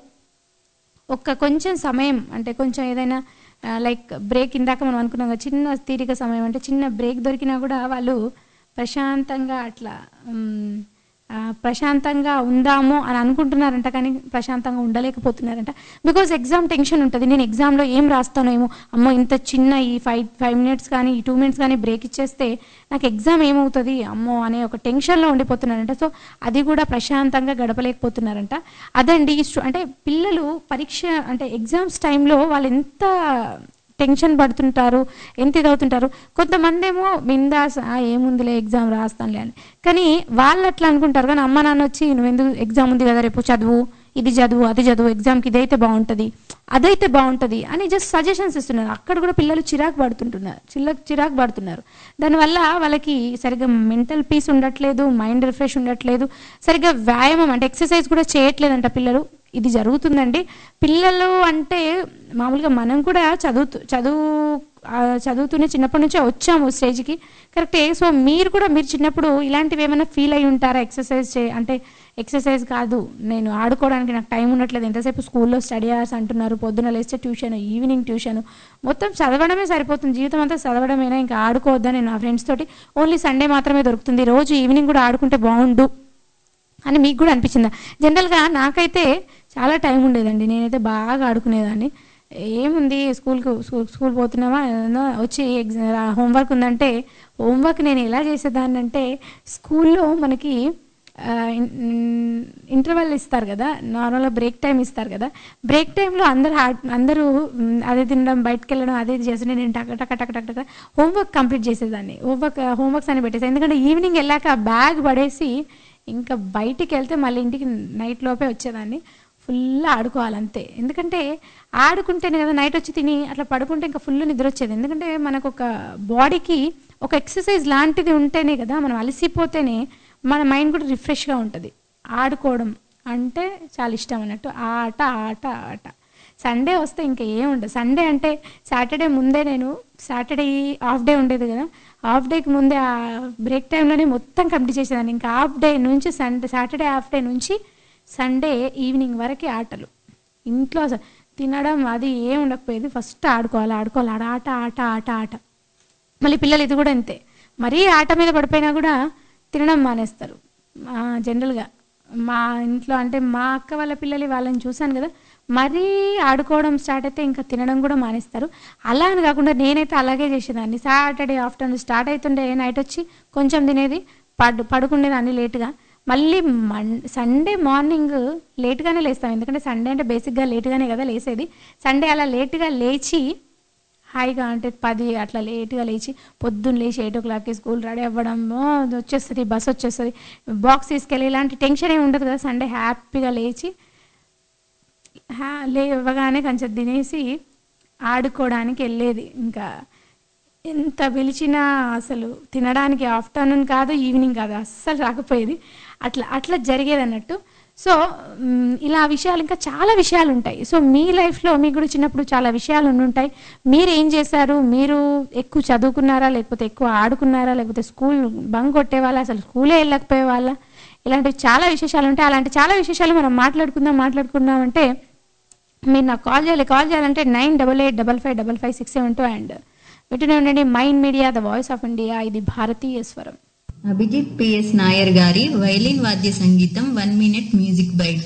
ఒక్క కొంచెం సమయం అంటే కొంచెం ఏదైనా లైక్ బ్రేక్ ఇందాక మనం అనుకున్నాం కదా చిన్న తీరిక సమయం అంటే చిన్న బ్రేక్ దొరికినా కూడా వాళ్ళు ప్రశాంతంగా అట్లా మ్, ఆ, ప్రశాంతంగా ఉందాము అని అనుకుంటున్నారంట కానీ ప్రశాంతంగా ఉండలేకపోతున్నారంట బికాజ్ ఎగ్జామ్ టెన్షన్ ఉంటుంది నేను ఎగ్జామ్లో ఏం రాస్తానో ఏమో అమ్మో ఇంత చిన్న ఈ ఫైవ్ ఫైవ్ మినిట్స్ కానీ ఈ టూ మినిట్స్ కానీ బ్రేక్ ఇచ్చేస్తే నాకు ఎగ్జామ్ ఏమవుతుంది అమ్మో అనే ఒక టెన్షన్లో ఉండిపోతున్నారంట సో అది కూడా ప్రశాంతంగా గడపలేకపోతున్నారంట అదండి ఈ స్టూ- అంటే పిల్లలు పరీక్ష అంటే ఎగ్జామ్స్ టైంలో వాళ్ళు ఎంత టెన్షన్ పడుతుంటారు ఎంత ఇదవుతుంటారు కొంతమంది ఏమో బిందాస్ "ఆ, ఏముందిలే ఎగ్జామ్ రాస్తానులే అని కానీ వాళ్ళు అట్లా అనుకుంటారు కానీ అమ్మ నాన్న వచ్చి నువ్వు ఎందుకు ఎగ్జామ్ ఉంది కదా రేపు చదువు ఇది చదువు అది చదువు ఎగ్జామ్కి ఇదైతే బాగుంటుంది అదైతే బాగుంటుంది అని జస్ట్ సజెషన్స్ ఇస్తున్నారు అక్కడ కూడా పిల్లలు చిరాకు పడుతుంటున్నారు చిల్ల చిరాకు పడుతున్నారు దానివల్ల వాళ్ళకి సరిగ్గా మెంటల్ పీస్ ఉండట్లేదు మైండ్ రిఫ్రెష్ ఉండట్లేదు సరిగ్గా వ్యాయామం అంటే ఎక్సర్సైజ్ కూడా చేయట్లేదంట పిల్లలు ఇది జరుగుతుందండి పిల్లలు అంటే మామూలుగా మనం కూడా చదువుతూ చదువు ఆ, చదువుతూనే చిన్నప్పటి నుంచే వచ్చాము స్టేజ్కి కరెక్టే సో మీరు కూడా మీరు చిన్నప్పుడు ఇలాంటివి ఏమైనా ఫీల్ అయి ఉంటారా ఎక్సర్సైజ్ చే అంటే ఎక్సర్సైజ్ కాదు నేను ఆడుకోవడానికి నాకు టైం ఉండట్లేదు ఎంతసేపు స్కూల్లో స్టడీ అవర్స్ అంటున్నారు పొద్దున లేస్తే ట్యూషన్ ఈవినింగ్ ట్యూషన్ మొత్తం చదవడమే సరిపోతుంది జీవితం అంతా చదవడమేనా ఇంకా ఆడుకోవద్దా నేను నా ఫ్రెండ్స్ తోటి ఓన్లీ సండే మాత్రమే దొరుకుతుంది రోజు ఈవినింగ్ కూడా ఆడుకుంటే బాగుండు అని మీకు కూడా అనిపించిందా జనరల్గా నాకైతే చాలా టైం ఉండేదండి నేనైతే బాగా ఆడుకునేదాన్ని ఏముంది స్కూల్కి స్కూల్ స్కూల్ పోతున్నామా ఏదైనా వచ్చి ఎగ్జామ్ హోంవర్క్ ఉందంటే హోంవర్క్ నేను ఎలా చేసేదాన్ని అంటే స్కూల్లో మనకి ఇంటర్వెల్ ఇస్తారు కదా నార్మల్గా బ్రేక్ టైం ఇస్తారు కదా బ్రేక్ టైంలో అందరు ఆడ్- అందరూ మ్, అదే తినడం బయటకు వెళ్ళడం అదే చేస్తుంటే నేను టక టక టక టక టక హోంవర్క్ కంప్లీట్ చేసేదాన్ని హోంవర్క్ హోంవర్క్స్ అని పెట్టేసి ఎందుకంటే ఈవినింగ్ వెళ్ళాక బ్యాగ్ పడేసి ఇంకా బయటికి వెళ్తే మళ్ళీ ఇంటికి నైట్ లోపే వచ్చేదాన్ని ఫుల్ ఆడుకోవాలి అంతే ఎందుకంటే ఆడుకుంటేనే కదా నైట్ వచ్చి తిని అట్లా పడుకుంటే ఇంకా ఫుల్ నిద్ర వచ్చేది ఎందుకంటే మనకు ఒక బాడీకి ఒక ఎక్సర్సైజ్ లాంటిది ఉంటేనే కదా మనం అలసిపోతేనే మన మైండ్ కూడా రిఫ్రెష్గా ఉంటుంది ఆడుకోవడం అంటే చాలా ఇష్టం అన్నట్టు ఆ ఆట ఆ ఆట ఆ ఆట సండే వస్తే ఇంకా ఏం ఉండదు సండే అంటే సాటర్డే ముందే నేను సాటర్డే హాఫ్ డే ఉండేది కదా హాఫ్ డేకి ముందే ఆ బ్రేక్ టైంలోనే మొత్తం కంప్లీట్ చేసేదాన్ని ఇంకా హాఫ్ డే నుంచి సండే సాటర్డే హాఫ్ డే నుంచి సండే ఈవినింగ్ వరకు ఆటలు ఇంట్లో అసలు తినడం అది ఏం ఉండకపోయేది ఫస్ట్ ఆడుకోవాలి ఆడుకోవాలి ఆడ ఆట ఆట ఆట ఆట మళ్ళీ పిల్లలు ఇది కూడా అంతే మరీ ఆట మీద పడిపోయినా కూడా తినడం మానేస్తారు ఆ, జనరల్గా మా ఇంట్లో అంటే మా అక్క వాళ్ళ పిల్లలు వాళ్ళని చూశాను కదా మరీ ఆడుకోవడం స్టార్ట్ అయితే ఇంకా తినడం కూడా మానేస్తారు అలా అని కాకుండా నేనైతే అలాగే చేసేదాన్ని సాటర్డే ఆఫ్టర్నూన్ స్టార్ట్ అవుతుండే నైట్ వచ్చి కొంచెం తినేది పడు పడుకునేదాన్ని లేట్గా మళ్ళీ మన్ సండే మార్నింగ్ లేట్గానే లేస్తాం ఎందుకంటే సండే అంటే బేసిక్గా లేట్గానే కదా లేసేది సండే అలా లేట్గా లేచి హాయిగా అంటే పది అట్లా లేట్గా లేచి పొద్దున్న లేచి ఎయిట్ ఓ క్లాక్కి స్కూల్ రెడీ అవ్వడం ఓ, వచ్చేస్తుంది బస్ వచ్చేస్తుంది బాక్స్ తీసుకెళ్ళి ఇలాంటి టెన్షన్ ఏమి ఉండదు కదా సండే హ్యాపీగా లేచి హ్యా లేవగానే కొంచెం తినేసి ఆడుకోవడానికి వెళ్ళేది ఇంకా ఎంత పిలిచినా అసలు తినడానికి ఆఫ్టర్నూన్ కాదు ఈవినింగ్ కాదు అస్సలు రాకపోయేది అట్లా అట్లా జరిగేది అన్నట్టు సో మ్, ఇలా విషయాలు ఇంకా చాలా విషయాలు ఉంటాయి సో మీ లైఫ్లో మీకు కూడా చిన్నప్పుడు చాలా విషయాలు ఉండుంటాయి మీరు ఏం చేశారు మీరు ఎక్కువ చదువుకున్నారా లేకపోతే ఎక్కువ ఆడుకున్నారా లేకపోతే స్కూల్ బంక్ కొట్టేవాళ్ళ అసలు స్కూలే వెళ్ళకపోయే వాళ్ళ ఇలాంటివి చాలా విశేషాలు ఉంటాయి అలాంటి చాలా విశేషాలు మనం మాట్లాడుకుందాం మాట్లాడుకుందాం అంటే మీరు నాకు కాల్ చేయాలి కాల్ చేయాలంటే nine double eight double five double five six seven two and వింటూనే ఉండండి mind media the voice of India ఇది భారతీయ స్వరం అభిజిత్ పిఎస్ నాయర్ గారి వైలిన్ వాద్య సంగీతం వన్ మినిట్ మ్యూజిక్ బైట్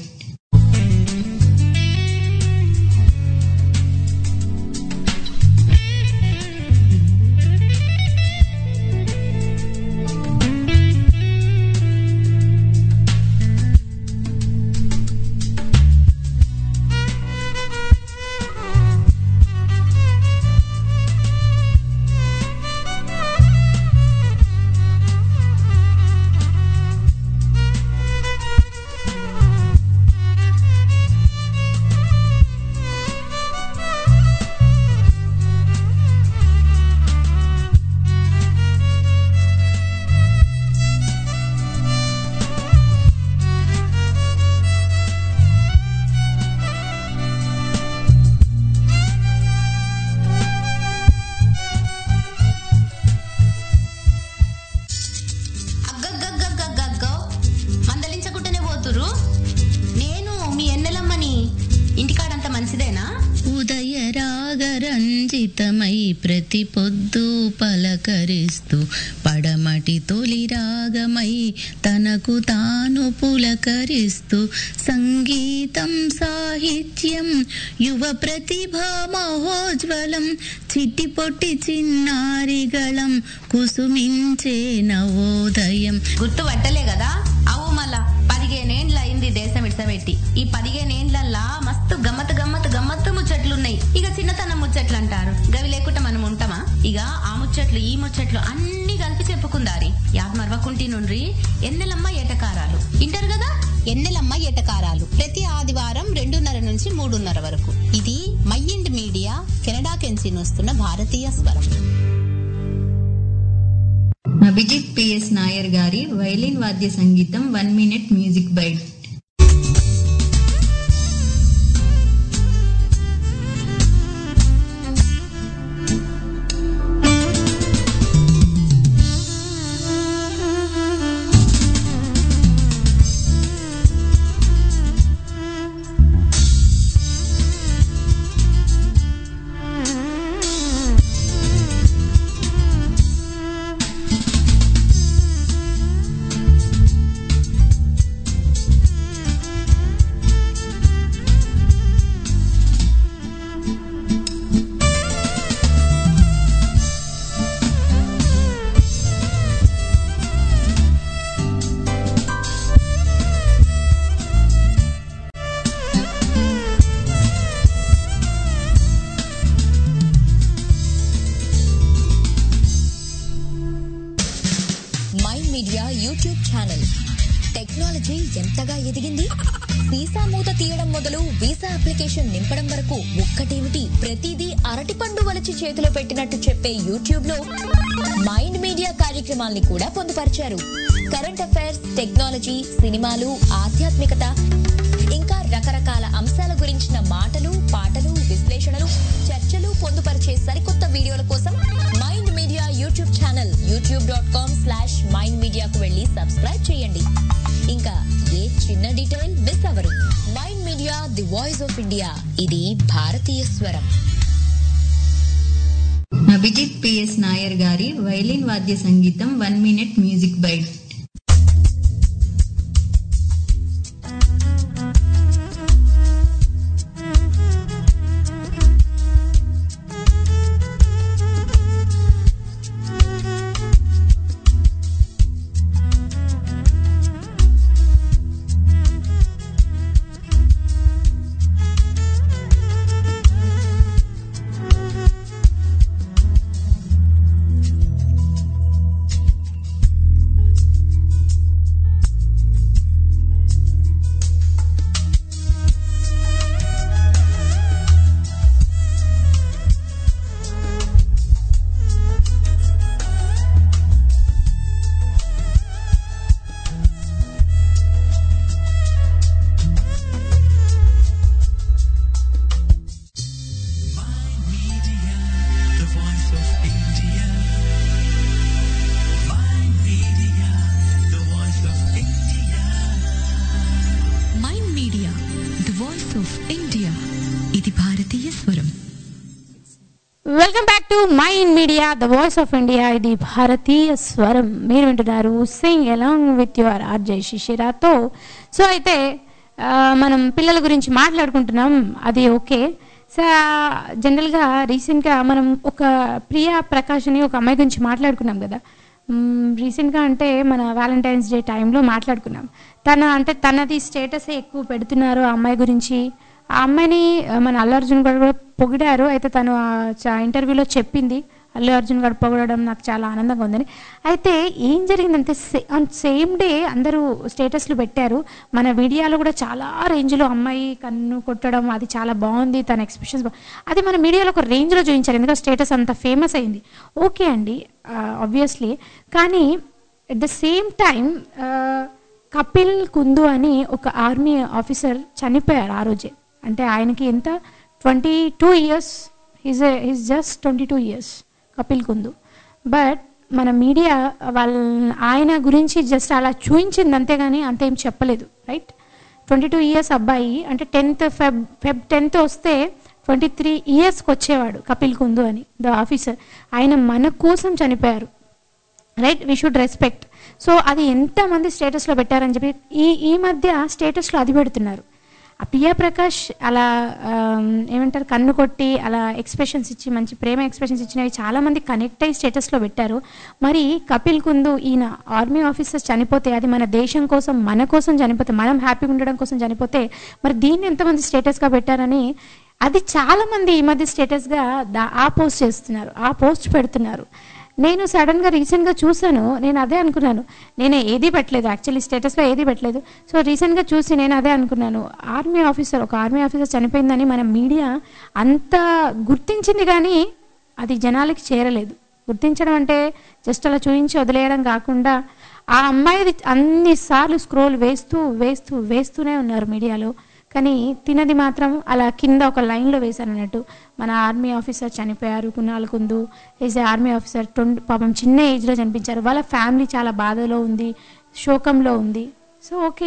అగ్గగ్గగ్గగ్గగ్గో మందలించకుండానే పోతురు నేను మీ ఎన్నెలమ్మని ఇంటికాడంత మంచిదేనా ఉదయ రాగరంజితమై ప్రతి పొద్దు పలకరిస్తూ పడమటి తొలి రాగమై తనకు తాను పులకరిస్తూ సంగీతం సాహిత్యం యువ ప్రతిభా మహోజ్వలం చిట్టి పొట్టి చిన్నారిగళం కుసుమించే నవోదయం గుర్తు పట్టలే కదా అవు మళ్ళా పదిహేనేండ్ల అయింది దేశం ఇడ్సబెట్టి ఈ పదిహేనేండ్లల్లా మస్తు గమ్మత్ గమ్మత్ గమ్మత్తు ముచ్చట్లున్నాయి ఇక చిన్నతనం ముచ్చట్లు అంటారు గవి లేకుండా మనం ఉంటామా ఇక ఆ ముచ్చట్లు ఈ ముచ్చట్లు అన్ని కలిపి చెప్పుకుందారి యాద్ మరవకుంటి నుండ్రి ఎన్నెలమ్మ ఏటకారాలు ఇంటారు కదా ఎన్నెలమ్మ ఏటకారాలు ప్రతి ఆదివారం రెండున్నర నుంచి మూడున్నర వరకు ఇది మైండ్ మీడియా కెనడా కెన్సీ వస్తున్న భారతీయ స్వరం అభిజిత్ పిఎస్ నాయర్ గారి వైలిన్ వాద్య సంగీతం one minute music bite mind media YouTube channel technology ఎంతగా ఎదిగింది వీసా మూత తీయడం మొదలు వీసా అప్లికేషన్ నింపడం వరకు ఒక్కటేమిటి ప్రతిదీ అరటిపండు వలచి చేతిలో పెట్టినట్టు చెప్పే యూట్యూబ్ లో మైండ్ మీడియా కార్యక్రమాల్ని కూడా పొందుపరిచారు కరెంట్ అఫైర్స్ టెక్నాలజీ సినిమాలు ఆధ్యాత్మికత ఇంకా రకరకాల అంశాల గురించిన మాటలు పాటలు విశ్లేషణలు చర్చలు పొందుపరిచే సరికొత్త వీడియోల కోసం mind media YouTube channel YouTube dot com slash mind మీడియాకు వెళ్ళి సబ్స్క్రైబ్ చేయండి ఇంకా ఏ చిన్న డీటెయిల్ మిస్ అవ్వరు mind media the voice of India ఇది భారతీయ స్వరం అభిజిత్ పిఎస్ నాయర్ గారి వైలిన్ వాద్య సంగీతం one minute music bite The voice of India. Mind Media, the voice of India. Mind media the voice of India ఇది భారతీయ స్వరం welcome back to mind media the voice of India ఇది భారతీయ స్వరం మీరు వింటున్నారు sing along with your RJ శిశిరాతో so అయితే ఆ, మనం పిల్లల గురించి మాట్లాడుకుంటున్నాం అది ఓకే సో జనరల్గా రీసెంట్గా మనం ఒక ప్రియా ప్రకాష్ అని ఒక అమ్మాయి గురించి మాట్లాడుకున్నాం కదా రీసెంట్గా అంటే మన వ్యాలంటైన్స్ డే టైంలో మాట్లాడుకున్నాం తన అంటే తనది స్టేటస్ ఎక్కువ పెడుతున్నారు ఆ అమ్మాయి గురించి ఆ అమ్మాయిని ఆ, మన అల్లు అర్జున్ గారు కూడా పొగిడారు అయితే తను ఆ చ- ఇంటర్వ్యూలో చెప్పింది అల్లు అర్జున్ గారు పొగడడం నాకు చాలా ఆనందంగా ఉందని అయితే ఏం జరిగిందంటే సే- ఆన్ సేమ్ డే అందరూ స్టేటస్లు పెట్టారు మన మీడియాలో కూడా చాలా రేంజ్లో అమ్మాయి కన్ను కొట్టడం అది చాలా బాగుంది తన ఎక్స్ప్రెషన్స్ అది మన మీడియాలో ఒక రేంజ్లో చూపించారు ఎందుకంటే స్టేటస్ అంత ఫేమస్ అయింది ఓకే అండి ఆబ్వియస్లీ కానీ at the same time Kapil Kundu అని ఒక ఆర్మీ ఆఫీసర్ చనిపోయారు ఆ రోజే అంటే ఆయనకి ఎంత twenty two years is is just twenty two years Kapil Kundu but మన మీడియా వాళ్ళ ఆయన గురించి జస్ట్ అలా చూపించింది అంతేగాని అంతేం చెప్పలేదు రైట్ ట్వంటీ టూ ఇయర్స్ అబ్బాయి అంటే టెన్త్ ఫెబ్ ఫెబ్ టెన్త్ వస్తే ట్వంటీ త్రీ ఇయర్స్కి వచ్చేవాడు కపిల్ కుందు అని ద ఆఫీసర్ ఆయన మన కోసం చనిపోయారు right we should respect so అది ఎంతమంది స్టేటస్లో పెట్టారని చెప్పి ఈ ఈ మధ్య స్టేటస్లో అది పెడుతున్నారు ఆ ప్రియా ప్రకాష్ అలా ఆమ్, ఏమంటారు కన్ను కొట్టి అలా ఎక్స్ప్రెషన్స్ ఇచ్చి మంచి ప్రేమ ఎక్స్ప్రెషన్స్ ఇచ్చినవి చాలామంది కనెక్ట్ అయ్యి స్టేటస్లో పెట్టారు మరి కపిల్ కుందు ఈయన ఆర్మీ ఆఫీసర్స్ చనిపోతే అది మన దేశం కోసం మన కోసం చనిపోతే మనం హ్యాపీగా ఉండడం కోసం చనిపోతే మరి దీన్ని ఎంతమంది స్టేటస్గా పెట్టారని అది చాలామంది ఈ మధ్య స్టేటస్గా దా ఆ పోస్ట్ చేస్తున్నారు ఆ పోస్ట్ పెడుతున్నారు నేను సడన్గా రీసెంట్గా చూశాను నేను అదే అనుకున్నాను నేను ఏది పెట్టలేదు యాక్చువల్లీ స్టేటస్లో ఏది పెట్టలేదు సో రీసెంట్గా చూసి నేను అదే అనుకున్నాను ఆర్మీ ఆఫీసర్ ఒక ఆర్మీ ఆఫీసర్ చనిపోయిందని మన మీడియా అంత గుర్తించింది కానీ అది జనాలకి చేరలేదు గుర్తించడం అంటే జస్ట్ అలా చూపించి వదిలేయడం కాకుండా ఆ అమ్మాయిది అన్నిసార్లు స్క్రోల్ వేస్తూ వేస్తూ వేస్తూనే ఉన్నారు మీడియాలో కానీ తినది మాత్రం అలా కింద ఒక లైన్లో వేశారు అన్నట్టు మన ఆర్మీ ఆఫీసర్ చనిపోయారు Kunal Kundu is army officer twenty పాపం చిన్న ఏజ్లో చనిపించారు వాళ్ళ ఫ్యామిలీ చాలా బాధలో ఉంది శోకంలో ఉంది సో ఓకే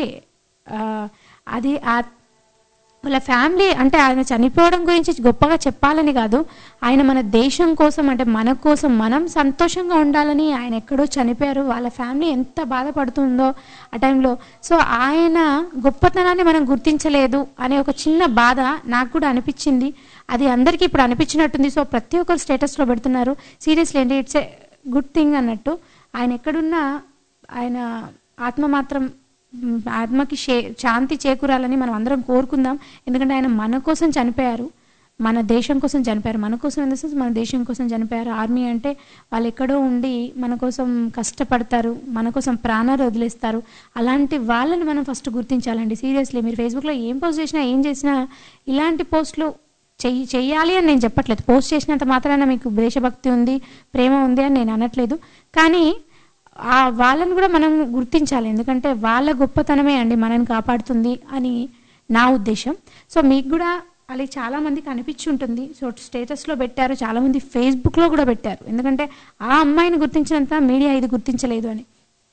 అది ఆ వాళ్ళ ఫ్యామిలీ అంటే ఆయన చనిపోవడం గురించి గొప్పగా చెప్పాలని కాదు ఆయన మన దేశం కోసం అంటే మన కోసం మనం సంతోషంగా ఉండాలని ఆయన ఎక్కడో చనిపోయారు వాళ్ళ ఫ్యామిలీ ఎంత బాధపడుతుందో ఆ టైంలో సో ఆయన గొప్పతనాన్ని మనం గుర్తించలేదు అనే ఒక చిన్న బాధ నాకు కూడా అనిపించింది అది అందరికీ ఇప్పుడు అనిపించినట్టుంది సో ప్రతి ఒక్కరు స్టేటస్లో పెడుతున్నారు సీరియస్లీ ఏంటి ఇట్స్ ఏ గుడ్ థింగ్ అన్నట్టు ఆయన ఎక్కడున్నా ఆయన ఆత్మ మాత్రం మ్, ఆత్మకి శే శాంతి చేకూరాలని మనం అందరం కోరుకుందాం ఎందుకంటే ఆయన మన కోసం చనిపోయారు మన దేశం కోసం చనిపోయారు మన కోసం ఇన్ ద సెన్స్ మన దేశం కోసం చనిపోయారు ఆర్మీ అంటే వాళ్ళు ఎక్కడో ఉండి మన కోసం కష్టపడతారు మన కోసం ప్రాణాలు వదిలేస్తారు అలాంటి వాళ్ళని మనం ఫస్ట్ గుర్తించాలండి సీరియస్లీ మీరు ఫేస్బుక్లో ఏం పోస్ట్ చేసినా ఏం చేసినా ఇలాంటి పోస్టులు చెయ్యి చెయ్యాలి అని నేను చెప్పట్లేదు పోస్ట్ చేసినంత మాత్రాన మీకు దేశభక్తి ఉంది ప్రేమ ఉంది అని నేను అనట్లేదు కానీ ఆ వాళ్ళని కూడా మనం గుర్తించాలి ఎందుకంటే వాళ్ళ గొప్పతనమే అండి మనల్ని కాపాడుతుంది అని నా ఉద్దేశం సో మీకు కూడా అది చాలామందికి అనిపించి ఉంటుంది సో స్టేటస్లో పెట్టారు చాలామంది ఫేస్బుక్లో కూడా పెట్టారు ఎందుకంటే ఆ అమ్మాయిని గుర్తించినంత మీడియా ఇది గుర్తించలేదు అని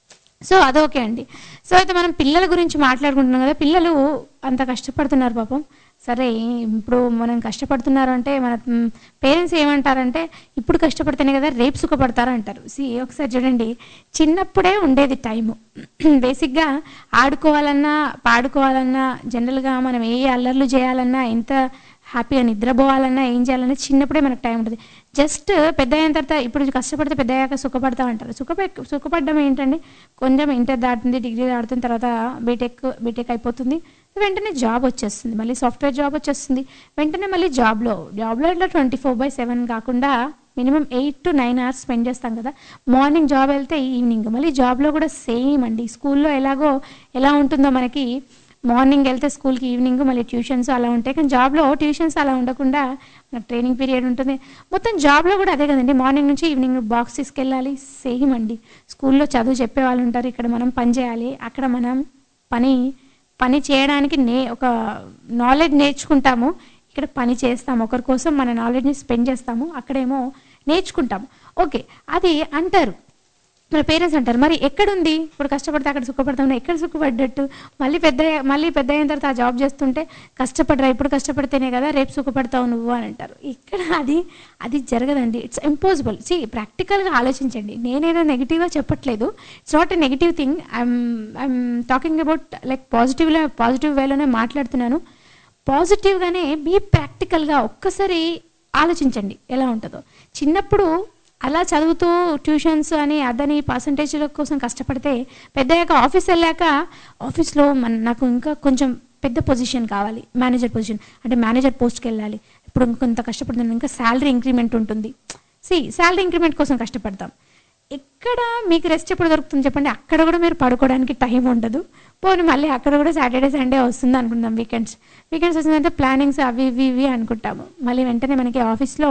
సో అదొకే అండి సో అయితే మనం పిల్లల గురించి మాట్లాడుకుంటున్నాం కదా పిల్లలు అంత కష్టపడుతున్నారు పాపం సరే ఇప్పుడు మనం కష్టపడుతున్నారు అంటే మన పేరెంట్స్ ఏమంటారంటే ఇప్పుడు కష్టపడితేనే కదా రేపు సుఖపడతారు అంటారు సి ఒకసారి చూడండి చిన్నప్పుడే ఉండేది టైము బేసిక్గా ఆడుకోవాలన్నా పాడుకోవాలన్నా జనరల్గా మనం ఏ అల్లర్లు చేయాలన్నా ఎంత హ్యాపీగా నిద్రపోవాలన్నా ఏం చేయాలన్నా చిన్నప్పుడే మనకు టైం ఉంటుంది జస్ట్ పెద్ద అయిన తర్వాత ఇప్పుడు కష్టపడితే పెద్ద అయ్యాక సుఖపడతాం అంటారు సుఖప సుఖపడడం ఏంటండి కొంచెం ఇంటర్ దాటుతుంది డిగ్రీ దాటుతుంది తర్వాత బీటెక్ బీటెక్ అయిపోతుంది వెంటనే జాబ్ వచ్చేస్తుంది మళ్ళీ సాఫ్ట్వేర్ జాబ్ వచ్చేస్తుంది వెంటనే మళ్ళీ జాబ్లో జాబ్లో ఇట్లా ట్వంటీ ఫోర్ బై సెవెన్ కాకుండా minimum eight to nine hours spend చేస్తాం కదా మార్నింగ్ జాబ్ వెళ్తే ఈవినింగ్ మళ్ళీ జాబ్లో కూడా సేమ్ అండి స్కూల్లో ఎలాగో ఎలా ఉంటుందో మనకి మార్నింగ్ వెళ్తే స్కూల్కి ఈవినింగ్ మళ్ళీ ట్యూషన్స్ అలా ఉంటాయి కానీ జాబ్లో ట్యూషన్స్ అలా ఉండకుండా మనకు ట్రైనింగ్ పీరియడ్ ఉంటుంది మొత్తం జాబ్లో కూడా అదే కదండి మార్నింగ్ నుంచి ఈవినింగ్ బాక్స్ తీసుకెళ్ళాలి సేమ్ అండి స్కూల్లో చదువు చెప్పే వాళ్ళు ఉంటారు ఇక్కడ మనం పని చేయాలి అక్కడ మనం పని పని చేయడానికి నే ఒక నాలెడ్జ్ నేర్చుకుంటాము ఇక్కడ పని చేస్తాము ఒకరి కోసం మన నాలెడ్జ్ని స్పెండ్ చేస్తాము అక్కడేమో నేర్చుకుంటాము ఓకే అది అంటారు మన పేరెంట్స్ అంటారు మరి ఎక్కడుంది ఇప్పుడు కష్టపడితే అక్కడ సుఖపడతాం ఎక్కడ సుఖపడ్డట్టు మళ్ళీ పెద్ద మళ్ళీ పెద్ద అయిన తర్వాత ఆ జాబ్ చేస్తుంటే కష్టపడరా ఇప్పుడు కష్టపడితేనే కదా రేపు సుఖపడతావు నువ్వు అని అంటారు ఇక్కడ అది అది జరగదండి ఇట్స్ ఇంపాసిబుల్ సి ప్రాక్టికల్గా ఆలోచించండి నేనేదో నెగిటివ్గా చెప్పట్లేదు it's not a negative thing I'm I'm talking about like పాజిటివ్లో పాజిటివ్ వేలోనే మాట్లాడుతున్నాను పాజిటివ్గానే బీ ప్రాక్టికల్గా ఒక్కసారి ఆలోచించండి ఎలా ఉంటుందో చిన్నప్పుడు అలా చదువుతూ ట్యూషన్స్ అని అదని పర్సంటేజ్ల కోసం కష్టపడితే పెద్దయ్యాక ఆఫీస్ వెళ్ళాక ఆఫీస్లో మన నాకు ఇంకా కొంచెం పెద్ద పొజిషన్ కావాలి మేనేజర్ పొజిషన్ అంటే మేనేజర్ పోస్ట్కి వెళ్ళాలి ఇప్పుడు కొంత కష్టపడుతున్నాను ఇంకా శాలరీ ఇంక్రిమెంట్ ఉంటుంది సి శాలరీ ఇంక్రిమెంట్ కోసం కష్టపడతాం ఎక్కడ మీకు రెస్ట్ ఎప్పుడు దొరుకుతుంది చెప్పండి అక్కడ కూడా మీరు పడుకోవడానికి టైం ఉండదు పోనీ మళ్ళీ అక్కడ కూడా సాటర్డే సండే వస్తుంది అనుకుందాం వీకెండ్స్ వీకెండ్స్ వచ్చిందంటే ప్లానింగ్స్ అవి ఇవి ఇవి అనుకుంటాము మళ్ళీ వెంటనే మనకి ఆఫీస్లో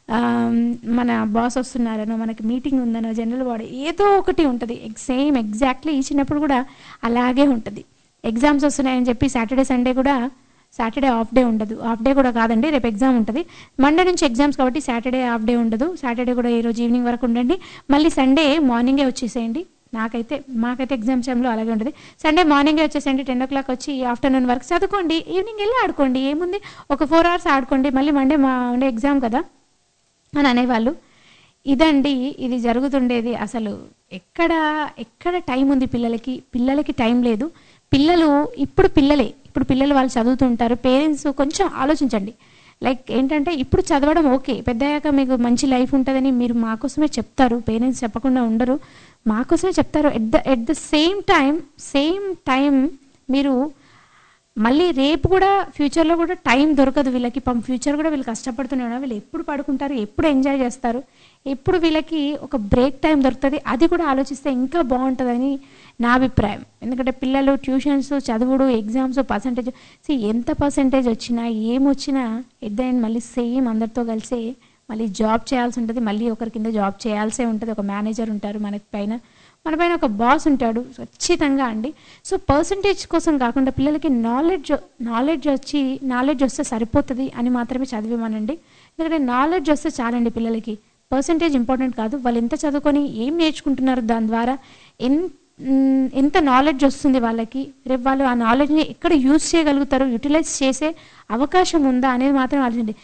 మన బాస్ వస్తున్నారనో మనకి మీటింగ్ ఉందనో జనరల్ బాడీ ఏదో ఒకటి ఉంటుంది సేమ్ ఎగ్జాక్ట్లీ ఇచ్చినప్పుడు కూడా అలాగే ఉంటుంది ఎగ్జామ్స్ వస్తున్నాయని చెప్పి సాటర్డే సండే కూడా సాటర్డే ఆఫ్ డే ఉండదు ఆఫ్ డే కూడా కాదండి రేపు ఎగ్జామ్ ఉంటుంది మండే నుంచి ఎగ్జామ్స్ కాబట్టి సాటర్డే ఆఫ్ డే ఉండదు సాటర్డే కూడా ఈరోజు ఈవినింగ్ వరకు ఉండండి మళ్ళీ సండే మార్నింగే వచ్చేసేయండి నాకైతే మాకైతే ఎగ్జామ్స్ టైంలో అలాగే ఉంటుంది సండే మార్నింగే వచ్చేసేయండి టెన్ ఓ క్లాక్ వచ్చి ఆఫ్టర్నూన్ వరకు చదువుకోండి ఈవినింగ్ వెళ్ళి ఆడుకోండి ఏముంది ఒక ఫోర్ అవర్స్ ఆడుకోండి మళ్ళీ మండే మా ఉండే ఎగ్జామ్ కదా అని అనేవాళ్ళు ఇదండి ఇది జరుగుతుండేది అసలు ఎక్కడ ఎక్కడ టైం ఉంది పిల్లలకి పిల్లలకి టైం లేదు పిల్లలు ఇప్పుడు పిల్లలే ఇప్పుడు పిల్లలు వాళ్ళు చదువుతుంటారు పేరెంట్స్ కొంచెం ఆలోచించండి లైక్ ఏంటంటే ఇప్పుడు చదవడం ఓకే పెద్దయ్యాక మీకు మంచి లైఫ్ ఉంటుందని మీరు మాకోసమే చెప్తారు పేరెంట్స్ చెప్పకుండా ఉండరు మాకోసమే చెప్తారు at the at the same time same time మీరు మళ్ళీ రేపు కూడా ఫ్యూచర్లో కూడా టైం దొరకదు వీళ్ళకి పం ఫ్యూచర్ కూడా వీళ్ళు కష్టపడుతూనే ఉన్నారు వీళ్ళు ఎప్పుడు పడుకుంటారు ఎప్పుడు ఎంజాయ్ చేస్తారు ఎప్పుడు వీళ్ళకి ఒక బ్రేక్ టైం దొరుకుతుంది అది కూడా ఆలోచిస్తే ఇంకా బాగుంటుందని నా అభిప్రాయం ఎందుకంటే పిల్లలు ట్యూషన్స్ చదువుడు ఎగ్జామ్స్ పర్సంటేజ్ సి ఎంత పర్సంటేజ్ వచ్చినా ఏమొచ్చినా ఎట్ ద ఎండ్ మళ్ళీ సేమ్ అందరితో కలిసి మళ్ళీ జాబ్ చేయాల్సి ఉంటుంది మళ్ళీ ఒకరి కింద జాబ్ చేయాల్సే ఉంటుంది ఒక మేనేజర్ ఉంటారు మనకి పైన మన పైన ఒక బాస్ ఉంటాడు ఖచ్చితంగా అండి సో పర్సంటేజ్ కోసం కాకుండా పిల్లలకి నాలెడ్జ్ నాలెడ్జ్ వచ్చి నాలెడ్జ్ వస్తే సరిపోతుంది అని మాత్రమే చదివేమనండి ఎందుకంటే నాలెడ్జ్ వస్తే చాలండి పిల్లలకి పర్సంటేజ్ ఇంపార్టెంట్ కాదు వాళ్ళు ఎంత చదువుకొని ఏం నేర్చుకుంటున్నారు దాని ద్వారా ఎన్ ఎంత నాలెడ్జ్ వస్తుంది వాళ్ళకి రేపు వాళ్ళు ఆ నాలెడ్జ్ని ఎక్కడ యూజ్ చేయగలుగుతారు యూటిలైజ్ చేసే అవకాశం ఉందా అనేది మాత్రం ఆలోచించండి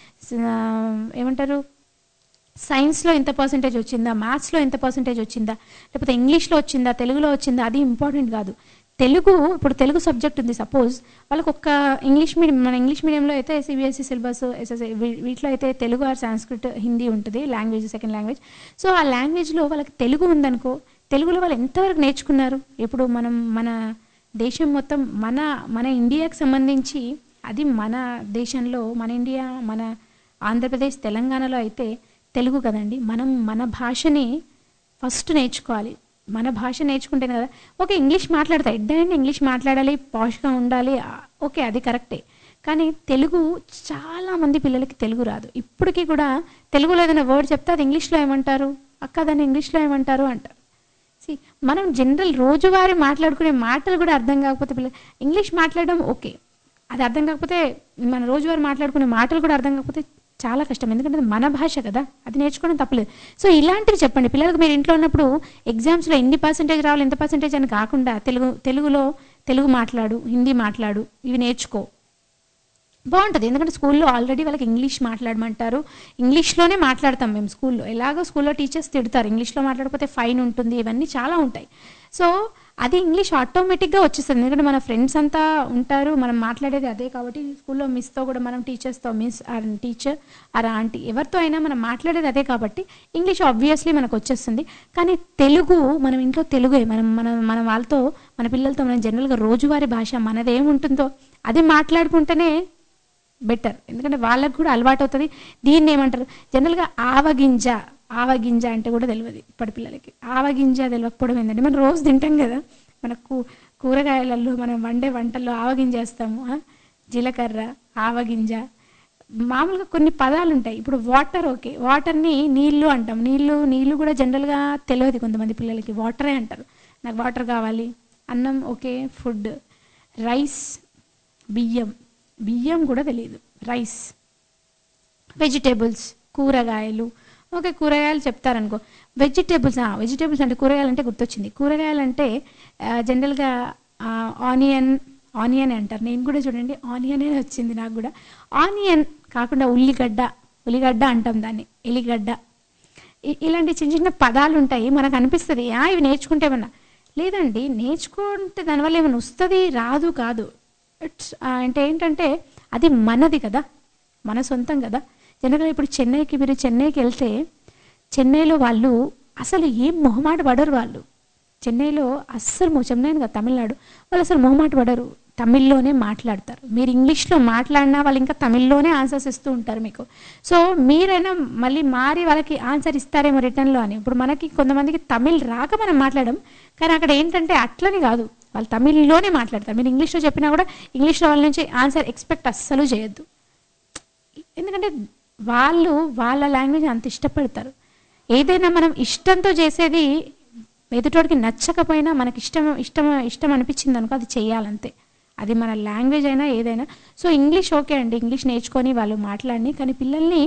ఏమంటారు సైన్స్లో ఎంత పర్సంటేజ్ వచ్చిందా మ్యాథ్స్లో ఎంత పర్సంటేజ్ వచ్చిందా లేకపోతే ఇంగ్లీష్లో వచ్చిందా తెలుగులో వచ్చిందా అది ఇంపార్టెంట్ కాదు తెలుగు ఇప్పుడు తెలుగు సబ్జెక్ట్ ఉంది సపోజ్ వాళ్ళకి ఒక్క ఇంగ్లీష్ మీడియం మన ఇంగ్లీష్ మీడియంలో అయితే సిబిఎస్ఈ సిలబస్ ఎస్ఎస్ఐ వీటిలో అయితే తెలుగు ఆర్ సాంస్క్రిట్ హిందీ ఉంటుంది లాంగ్వేజ్ సెకండ్ లాంగ్వేజ్ సో ఆ లాంగ్వేజ్లో వాళ్ళకి తెలుగు ఉందనుకో తెలుగులో వాళ్ళు ఎంతవరకు నేర్చుకున్నారు ఇప్పుడు మనం మన దేశం మొత్తం మన మన ఇండియాకి సంబంధించి అది మన దేశంలో మన ఇండియా మన ఆంధ్రప్రదేశ్ తెలంగాణలో అయితే తెలుగు కదండి మనం మన భాషని ఫస్ట్ నేర్చుకోవాలి మన భాష నేర్చుకుంటేనే కదా ఓకే ఇంగ్లీష్ మాట్లాడతా ఎడ్డండి ఇంగ్లీష్ మాట్లాడాలి పాష్గా ఉండాలి ఓకే అది కరెక్టే కానీ తెలుగు చాలామంది పిల్లలకి తెలుగు రాదు ఇప్పటికీ కూడా తెలుగులో ఏదైనా వర్డ్ చెప్తే అది ఇంగ్లీష్లో ఏమంటారు అక్క దాన్ని ఇంగ్లీష్లో ఏమంటారు అంటారు సి మనం జనరల్ రోజువారీ మాట్లాడుకునే మాటలు కూడా అర్థం కాకపోతే పిల్లలు ఇంగ్లీష్ మాట్లాడడం ఓకే అది అర్థం కాకపోతే మన రోజువారీ మాట్లాడుకునే మాటలు కూడా అర్థం కాకపోతే చాలా కష్టం ఎందుకంటే అది మన భాష కదా అది నేర్చుకోవడం తప్పలేదు సో ఇలాంటివి చెప్పండి పిల్లలకు మీరు ఇంట్లో ఉన్నప్పుడు ఎగ్జామ్స్లో ఎన్ని పర్సెంటేజ్ రావాలి ఎంత పర్సెంటేజ్ అని కాకుండా తెలుగు తెలుగులో తెలుగు మాట్లాడు హిందీ మాట్లాడు ఇవి నేర్చుకో బాగుంటుంది ఎందుకంటే స్కూల్లో ఆల్రెడీ వాళ్ళకి ఇంగ్లీష్ మాట్లాడమంటారు ఇంగ్లీష్లోనే మాట్లాడతాం మేము స్కూల్లో ఎలాగో స్కూల్లో టీచర్స్ తిడతారు ఇంగ్లీష్లో మాట్లాడకపోతే ఫైన్ ఉంటుంది ఇవన్నీ చాలా ఉంటాయి సో అది ఇంగ్లీష్ ఆటోమేటిక్గా వచ్చేస్తుంది ఎందుకంటే మన ఫ్రెండ్స్ అంతా ఉంటారు మనం మాట్లాడేది అదే కాబట్టి స్కూల్లో మిస్తో కూడా మనం టీచర్స్తో miss or teacher or aunty ఎవరితో అయినా మనం మాట్లాడేది అదే కాబట్టి ఇంగ్లీష్ ఆబ్వియస్లీ మనకు వచ్చేస్తుంది కానీ తెలుగు మనం ఇంట్లో తెలుగే మనం మన మన వాళ్ళతో మన పిల్లలతో మనం జనరల్గా రోజువారీ భాష మనది ఏముంటుందో అది మాట్లాడుకుంటేనే బెటర్ ఎందుకంటే వాళ్ళకు కూడా అలవాటు అవుతుంది దీన్ని ఏమంటారు జనరల్గా ఆవగింజ ఆవగింజ అంటే కూడా తెలియదు ఇప్పటి పిల్లలకి ఆవగింజ తెలియకపోవడం ఏంటంటే మనం రోజు తింటాం కదా మనకు కూరగాయలలో మనం వండే వంటల్లో ఆవగింజ వేస్తాము ఆ? జీలకర్ర ఆవగింజ మామూలుగా కొన్ని పదాలు ఉంటాయి ఇప్పుడు వాటర్ ఓకే వాటర్ని నీళ్లు అంటాం నీళ్లు నీళ్లు కూడా జనరల్గా తెలియదు కొంతమంది పిల్లలకి వాటరే అంటారు నాకు వాటర్ కావాలి అన్నం ఓకే ఫుడ్ రైస్ బియ్యం బియ్యం కూడా తెలియదు రైస్ వెజిటేబుల్స్ కూరగాయలు ఓకే కూరగాయలు చెప్తారనుకో వెజిటేబుల్స్ వెజిటేబుల్స్ అంటే కూరగాయలు అంటే గుర్తొచ్చింది కూరగాయలు అంటే జనరల్గా ఆనియన్ ఆనియన్ అంటారు నేను కూడా చూడండి ఆనియన్ అనే వచ్చింది నాకు కూడా ఆనియన్ కాకుండా ఉల్లిగడ్డ ఉల్లిగడ్డ అంటాం దాన్ని ఎలిగడ్డ ఇ- ఇలాంటి చిన్న చిన్న పదాలు ఉంటాయి మనకు అనిపిస్తుంది "ఆ, ఇవి నేర్చుకుంటే ఏమన్నా లేదండి నేర్చుకుంటే దానివల్ల ఏమైనా వస్తుంది రాదు కాదు ఇట్స్ అంటే ఏంటంటే అది మనది కదా మన సొంతం కదా జనరల్గా ఇప్పుడు చెన్నైకి మీరు చెన్నైకి వెళ్తే చెన్నైలో వాళ్ళు అసలు ఏం మొహమాట పడరు వాళ్ళు చెన్నైలో అస్సలు మొ- చెన్నైని కదా తమిళనాడు వాళ్ళు అసలు మొహమాట పడరు తమిళ్లోనే మాట్లాడతారు మీరు ఇంగ్లీష్లో మాట్లాడినా వాళ్ళు ఇంకా తమిళ్లోనే ఆన్సర్స్ ఇస్తూ ఉంటారు మీకు సో మీరైనా మళ్ళీ మారి వాళ్ళకి ఆన్సర్ ఇస్తారేమో రిటర్న్లో అని ఇప్పుడు మనకి కొంతమందికి తమిళ్ రాక మనం మాట్లాడడం కానీ అక్కడ ఏంటంటే అట్లని కాదు వాళ్ళు తమిళ్లోనే మాట్లాడతారు మీరు ఇంగ్లీష్లో చెప్పినా కూడా ఇంగ్లీష్లో వాళ్ళ నుంచి ఆన్సర్ ఎక్స్పెక్ట్ అస్సలు చేయొద్దు ఎందుకంటే వాళ్ళు వాళ్ళ లాంగ్వేజ్ అంత ఇష్టపడతారు ఏదైనా మనం ఇష్టంతో చేసేది ఎదుటోడికి నచ్చకపోయినా మనకి ఇష్టం ఇష్టం ఇష్టం అనిపించింది అనుకో అది చేయాలంతే అది మన లాంగ్వేజ్ అయినా ఏదైనా సో ఇంగ్లీష్ ఓకే అండి ఇంగ్లీష్ నేర్చుకొని వాళ్ళు మాట్లాడి కానీ పిల్లల్ని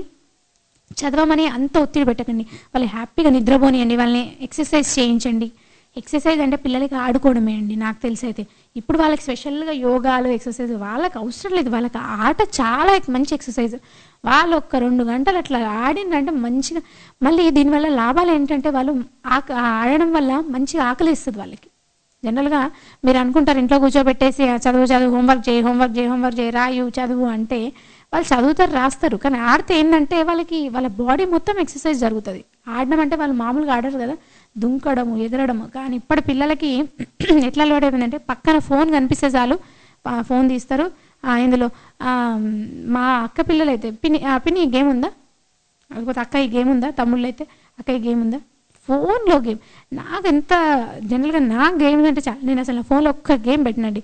చదవమని అంత ఒత్తిడి పెట్టకండి వాళ్ళు హ్యాపీగా నిద్రపోనియండి వాళ్ళని ఎక్సర్సైజ్ చేయించండి ఎక్సర్సైజ్ అంటే పిల్లలకి ఆడుకోవడమే అండి నాకు తెలిసి అయితే ఇప్పుడు వాళ్ళకి స్పెషల్గా యోగాలు ఎక్సర్సైజ్ వాళ్ళకి అవసరం లేదు వాళ్ళకి ఆట చాలా మంచి ఎక్సర్సైజ్ వాళ్ళు ఒక్క రెండు గంటలు అట్లా ఆడిందంటే మంచిగా మళ్ళీ దీనివల్ల లాభాలు ఏంటంటే వాళ్ళు ఆక ఆడడం వల్ల మంచిగా ఆకలిస్తుంది వాళ్ళకి జనరల్గా మీరు అనుకుంటారు ఇంట్లో కూర్చోబెట్టేసి "ఆ, చదువు చదువు హోంవర్క్ చేయి హోంవర్క్ చేయి హోంవర్క్ చేయి రాయు చదువు అంటే వాళ్ళు చదువుతారు రాస్తారు కానీ ఆడితే ఏంటంటే వాళ్ళకి వాళ్ళ బాడీ మొత్తం ఎక్సర్సైజ్ జరుగుతుంది ఆడడం అంటే వాళ్ళు మామూలుగా ఆడరు కదా దుంకడము ఎగరడము కానీ ఇప్పటి పిల్లలకి ఎట్లా అలవాటు అయిపోయిందంటే పక్కన ఫోన్ కనిపిస్తే చాలు ఆ ఫోన్ తీస్తారు ఆ, ఇందులో ఆ, మా అక్క పిల్లలు అయితే పిన్ని ఆ, పిన్ని గేమ్ ఉందా లేకపోతే అక్క ఈ గేమ్ ఉందా తమ్ముళ్ళు అయితే అక్క ఈ గేమ్ ఉందా ఫోన్లో గేమ్ నాకు ఎంత జనరల్గా నా గేమ్స్ అంటే చాలా నేను అసలు ఫోన్లో ఒక్క గేమ్ పెట్టినండి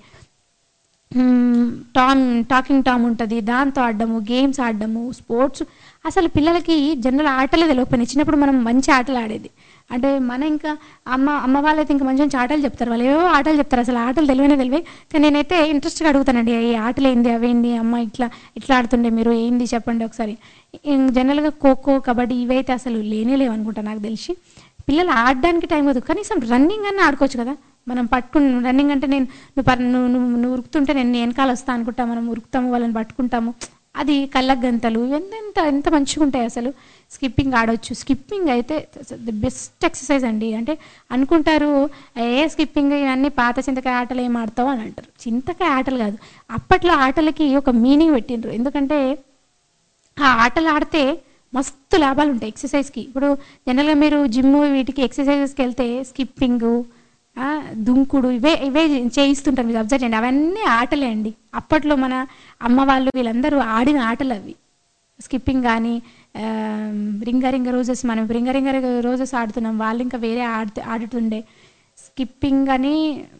మ్మ్, టామ్ టాకింగ్ టామ్ ఉంటుంది దాంతో ఆడడము గేమ్స్ ఆడడము స్పోర్ట్స్ అసలు పిల్లలకి జనరల్ ఆటలే తెలియకపోయినాయి చిన్నప్పుడు మనం మంచి ఆటలు ఆడేది అంటే మన ఇంకా అమ్మ అమ్మ వాళ్ళైతే ఇంకా మంచి మంచి ఆటలు చెప్తారు వాళ్ళు ఏవో ఆటలు చెప్తారు అసలు ఆటలు తెలివనే తెలివే కానీ నేనైతే ఇంట్రెస్ట్గా అడుగుతానండి ఈ ఆటలు ఏంది అవేంది అమ్మ ఇట్లా ఇట్లా ఆడుతుండే మీరు ఏంది చెప్పండి ఒకసారి ఇం- జనరల్గా ఖోఖో కబడ్డీ ఇవైతే అసలు లేనే లేవు అనుకుంటా నాకు తెలిసి పిల్లలు ఆడడానికి టైం వద్దు కనీసం రన్నింగ్ అన్న ఆడుకోవచ్చు కదా మనం పట్టుకుని రన్నింగ్ అంటే నేను నువ్వు పర్ నువ్వు నువ్వు నువ్వు ఉరుకుతుంటే నేను నీ వెనకాల వస్తా అనుకుంటా మనం ఉరుకుతాము వాళ్ళని పట్టుకుంటాము అది కళ్ళకు గంతలు ఎంత ఎంత ఎంత మంచిగా ఉంటాయి అసలు స్కిప్పింగ్ ఆడొచ్చు స్కిప్పింగ్ అయితే ది బెస్ట్ ఎక్సర్సైజ్ అండి అంటే అనుకుంటారు ఏ స్కిప్పింగ్ ఇవన్నీ పాత చింతకాయ ఆటలు ఏం ఆడతావు అని అంటారు చింతకాయ ఆటలు కాదు అప్పట్లో ఆటలకి ఒక మీనింగ్ పెట్టిండ్రు ఎందుకంటే ఆ ఆటలు ఆడితే మస్తు లాభాలు ఉంటాయి ఎక్సర్సైజ్కి ఇప్పుడు జనరల్గా మీరు జిమ్ వీటికి ఎక్సర్సైజెస్కి వెళ్తే స్కిప్పింగ్ దుంకుడు ఇవే ఇవే చేయిస్తుంటారు మీరు అబ్జర్వ్ చేయండి అవన్నీ ఆటలే అండి అప్పట్లో మన అమ్మ వాళ్ళు వీళ్ళందరూ ఆడిన ఆటలు అవి స్కిప్పింగ్ కానీ రింగ రింగ రోజెస్ మనం రింగ రింగ రోజెస్ ఆడుతున్నాం వాళ్ళు ఇంకా వేరే ఆడుతూ ఆడుతుండే స్కిప్పింగ్ అని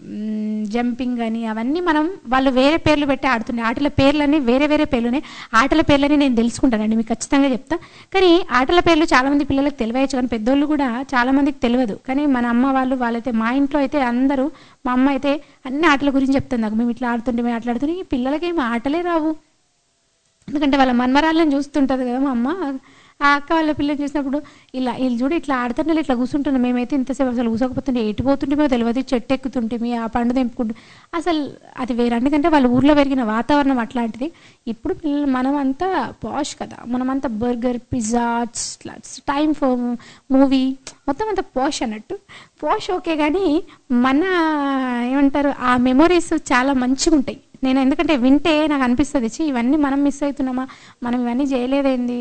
జంపింగ్ అని అవన్నీ మనం వాళ్ళు వేరే పేర్లు పెట్టి ఆడుతున్నాయి ఆటల పేర్లని వేరే వేరే పేర్లునే ఆటల పేర్లని నేను తెలుసుకుంటానండి మీకు ఖచ్చితంగా చెప్తా కానీ ఆటల పేర్లు చాలామంది పిల్లలకు తెలియచ్చు కానీ పెద్దోళ్ళు కూడా చాలామందికి తెలియదు కానీ మన అమ్మ వాళ్ళు వాళ్ళైతే మా ఇంట్లో అయితే అందరూ మా అమ్మ అయితే అన్ని ఆటల గురించి చెప్తుంది నాకు మేము ఇట్లా ఆడుతుంటే మేము అట్లా ఆడుతుంటే ఈ పిల్లలకి ఏమి ఆటలే రావు ఎందుకంటే వాళ్ళ మన్మరాళ్ళని చూస్తుంటుంది కదా మా అమ్మ ఆ అక్క వాళ్ళ పిల్లలు చూసినప్పుడు ఇలా వీళ్ళు చూడు ఇట్లా ఆడుతుంటే ఇట్లా కూర్చుంటున్నాం మేమైతే ఇంతసేపు అసలు కూసకపోతుంటే ఎటు పోతుంటేమో తెలియదు చెట్టు ఎక్కుతుంటే ఆ పండు తెంపుకుంటూ అసలు అది వేరే ఎందుకంటే వాళ్ళ ఊర్లో పెరిగిన వాతావరణం అట్లాంటిది ఇప్పుడు పిల్లలు మనం అంతా పాష్ కదా మనమంతా burger pizza time for movie మొత్తం అంతా పాష్ అన్నట్టు పాష్ ఓకే కానీ మన ఏమంటారు ఆ మెమొరీస్ చాలా మంచిగా ఉంటాయి నేను ఎందుకంటే వింటే నాకు అనిపిస్తుంది ఛీ, ఇవన్నీ మనం మిస్ అవుతున్నామా మనం ఇవన్నీ చేయలేదేంది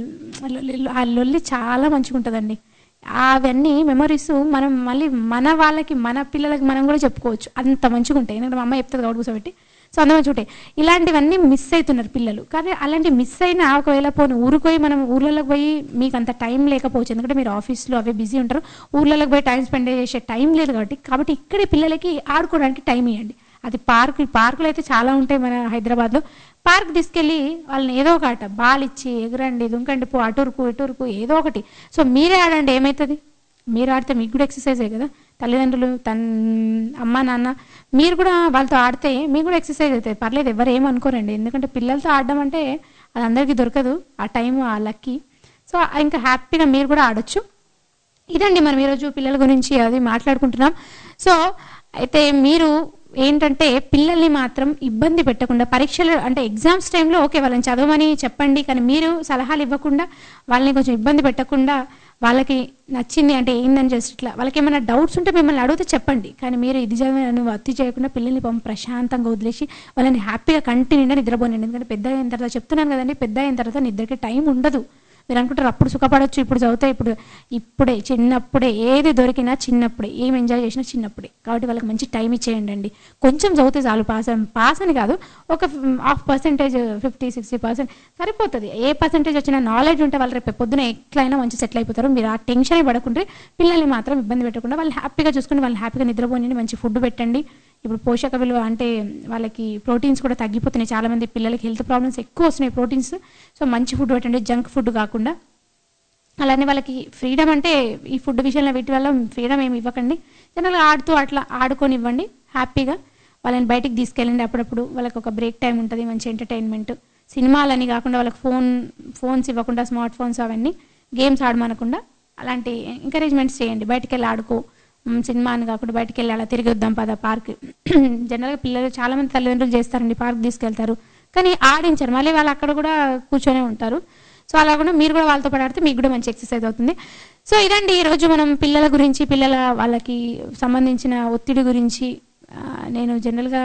లొల్లి- ఆ లొల్లి చాలా మంచిగా ఉంటుందండి అవన్నీ మెమరీస్ మనం మళ్ళీ మన వాళ్ళకి మన పిల్లలకి మనం కూడా చెప్పుకోవచ్చు అంత మంచిగా ఉంటాయి ఎందుకంటే మా అమ్మ చెప్తుంది కాబట్టి కూర్చోబెట్టి సో అంత మంచిగా ఉంటాయి ఇలాంటివన్నీ మిస్ అవుతున్నారు పిల్లలు కానీ అలాంటి మిస్ అయినా ఒకవేళ పోనీ ఊరికి పోయి మనం ఊర్లలోకి పోయి మీకు అంత టైం లేకపోవచ్చు ఎందుకంటే మీరు ఆఫీస్లో అవే బిజీ ఉంటారు ఊర్లలోకి పోయి టైం స్పెండ్ చేసే టైం లేదు కాబట్టి కాబట్టి ఇక్కడే పిల్లలకి ఆడుకోవడానికి టైం ఇవ్వండి అది పార్క్ పార్కులు అయితే చాలా ఉంటాయి మన హైదరాబాద్లో పార్క్ తీసుకెళ్ళి వాళ్ళని ఏదో ఒక ఆట బాల్ ఇచ్చి ఎగరండి దుంకండి పో అటురుకు ఇటురుకు ఏదో ఒకటి సో మీరే ఆడండి ఏమవుతుంది మీరు ఆడితే మీకు కూడా ఎక్సర్సైజే కదా తల్లిదండ్రులు తన్ అమ్మ నాన్న మీరు కూడా వాళ్ళతో ఆడితే మీకు కూడా ఎక్సర్సైజ్ అవుతుంది పర్లేదు ఎవరు ఏమనుకోరండి ఎందుకంటే పిల్లలతో ఆడడం అంటే అది అందరికీ దొరకదు ఆ టైం ఆ లక్కి సో ఇంకా హ్యాపీగా మీరు కూడా ఆడొచ్చు ఇదండి మనం ఈరోజు పిల్లల గురించి అది మాట్లాడుకుంటున్నాం సో అయితే మీరు ఏంటంటే పిల్లల్ని మాత్రం ఇబ్బంది పెట్టకుండా పరీక్షలు అంటే ఎగ్జామ్స్ టైంలో ఓకే వాళ్ళని చదవమని చెప్పండి కానీ మీరు సలహాలు ఇవ్వకుండా వాళ్ళని కొంచెం ఇబ్బంది పెట్టకుండా వాళ్ళకి నచ్చింది అంటే ఏందని జస్ట్ ఇట్లా వాళ్ళకి ఏమైనా డౌట్స్ ఉంటే మిమ్మల్ని అడిగితే చెప్పండి కానీ మీరు ఇది చదివి నువ్వు అత్తి చేయకుండా పిల్లల్ని పాపం ప్రశాంతంగా వదిలేసి వాళ్ళని హ్యాపీగా కంటి నిండా నిద్రపోనండి ఎందుకంటే పెద్ద అయిన తర్వాత చెప్తున్నాను కదండి పెద్ద అయిన తర్వాత నిద్రకి టైం ఉండదు మీరు అనుకుంటారు అప్పుడు సుఖపడొచ్చు ఇప్పుడు చదివితే ఇప్పుడు ఇప్పుడే చిన్నప్పుడే ఏది దొరికినా చిన్నప్పుడే ఏం ఎంజాయ్ చేసినా చిన్నప్పుడే కాబట్టి వాళ్ళకి మంచి టైం ఇచ్చేయండి అండి కొంచెం చదివితే చాలు పాస్ అని పాస్ అని కాదు ఒక half percentage fifty sixty percent సరిపోతుంది ఏ పర్సెంటేజ్ వచ్చిన నాలెడ్జ్ ఉంటే వాళ్ళు రేపు పొద్దున ఎట్లయినా మంచి సెటిల్ అయిపోతారు మీరు ఆ టెన్షన్ పడకుంటే పిల్లల్ని మాత్రం ఇబ్బంది పెట్టకుండా వాళ్ళు హ్యాపీగా చూసుకుని వాళ్ళు హ్యాపీగా నిద్రపోని మంచి ఫుడ్ పెట్టండి ఇప్పుడు పోషక విలువ అంటే వాళ్ళకి ప్రోటీన్స్ కూడా తగ్గిపోతున్నాయి చాలా మంది పిల్లలకి హెల్త్ ప్రాబ్లమ్స్ ఎక్కువ వస్తున్నాయి ప్రోటీన్స్ సో మంచి ఫుడ్ పెట్టండి జంక్ ఫుడ్ కాకుండా అలానే వాళ్ళకి ఫ్రీడమ్ అంటే ఈ ఫుడ్ విషయంలో వీటి వల్ల ఫ్రీడమ్ ఏమి ఇవ్వకండి జనరల్గా ఆడుతూ అట్లా ఆడుకొని ఇవ్వండి హ్యాపీగా వాళ్ళని బయటికి తీసుకెళ్ళండి అప్పుడప్పుడు వాళ్ళకి ఒక బ్రేక్ టైం ఉంటుంది మంచి ఎంటర్టైన్మెంట్ సినిమాలని కాకుండా వాళ్ళకి ఫోన్ ఫోన్స్ ఇవ్వకుండా స్మార్ట్ ఫోన్స్ అవన్నీ గేమ్స్ ఆడమనకుండా అలాంటి ఎంకరేజ్మెంట్స్ చేయండి బయటికి వెళ్ళి ఆడుకో మ్, సినిమా అని కాకుండా బయటికి వెళ్ళి అలా తిరిగి వద్దాం పద పార్క్ జనరల్గా పిల్లలు చాలా మంది తల్లిదండ్రులు చేస్తారండి పార్క్ తీసుకెళ్తారు కానీ ఆడించరు మళ్ళీ వాళ్ళు అక్కడ కూడా కూర్చొనే ఉంటారు సో అలా కూడా మీరు కూడా వాళ్ళతో పాటు ఆడితే మీకు కూడా మంచి ఎక్సర్సైజ్ అవుతుంది సో ఇదండి ఈరోజు మనం పిల్లల గురించి పిల్లల వాళ్ళకి సంబంధించిన ఒత్తిడి గురించి ఆ, నేను జనరల్గా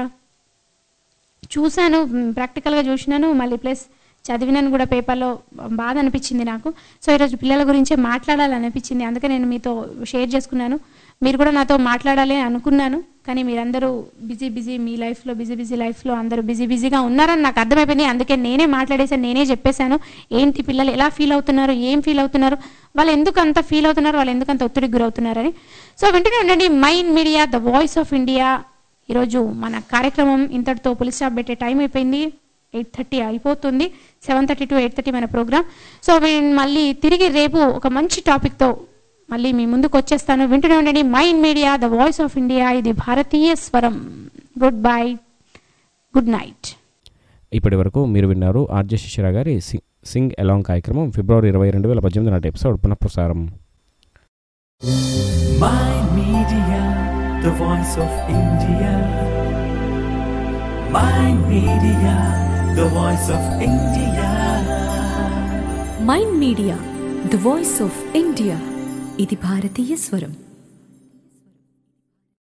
చూశాను మ్, ప్రాక్టికల్గా చూసినాను మళ్ళీ ప్లస్ చదివినాను కూడా పేపర్లో బాధ అనిపించింది నాకు సో ఈరోజు పిల్లల గురించే మాట్లాడాలని అనిపించింది అందుకే నేను మీతో షేర్ చేసుకున్నాను మీరు కూడా నాతో మాట్లాడాలి అని అనుకున్నాను కానీ మీరందరూ బిజీ బిజీ మీ లైఫ్లో బిజీ బిజీ లైఫ్లో అందరూ బిజీ బిజీగా ఉన్నారని నాకు అర్థమైపోయింది అందుకే నేనే మాట్లాడేసాను నేనే చెప్పేశాను ఏంటి పిల్లలు ఎలా ఫీల్ అవుతున్నారు ఏం ఫీల్ అవుతున్నారు వాళ్ళు ఎందుకు అంత ఫీల్ అవుతున్నారు వాళ్ళు ఎందుకు అంత ఒత్తిడికి గురవుతున్నారని సో వింటూనే ఉండండి mind media the voice of India ఈరోజు మన కార్యక్రమం ఇంతటితో పులి స్టాప్ పెట్టే టైం అయిపోయింది ఎయిట్ థర్టీ అయిపోతుంది seven thirty to eight thirty మన ప్రోగ్రామ్ సో మేము మళ్ళీ తిరిగి రేపు ఒక మంచి టాపిక్తో మళ్ళీ మీ ముందుకు వచ్చేస్తాను వింటూనే ఉండండి mind media the voice of India ఇది భారతీయ స్వరం గుడ్ బై గుడ్ నైట్ ఇప్పటి వరకు మీరు విన్నారు ఆర్జే శిశిర గారి సి- సింగ్ అలాంగ్ కార్యక్రమం ఫిబ్రవరి ఇరవై రెండు వేల పద్దెనిమిది నాటి ఎపిసోడ్ పునఃప్రసారం Mind Media, the voice of India. Mind Media, the voice of India. Mind media the voice of India ఇది భారతీయ స్వరం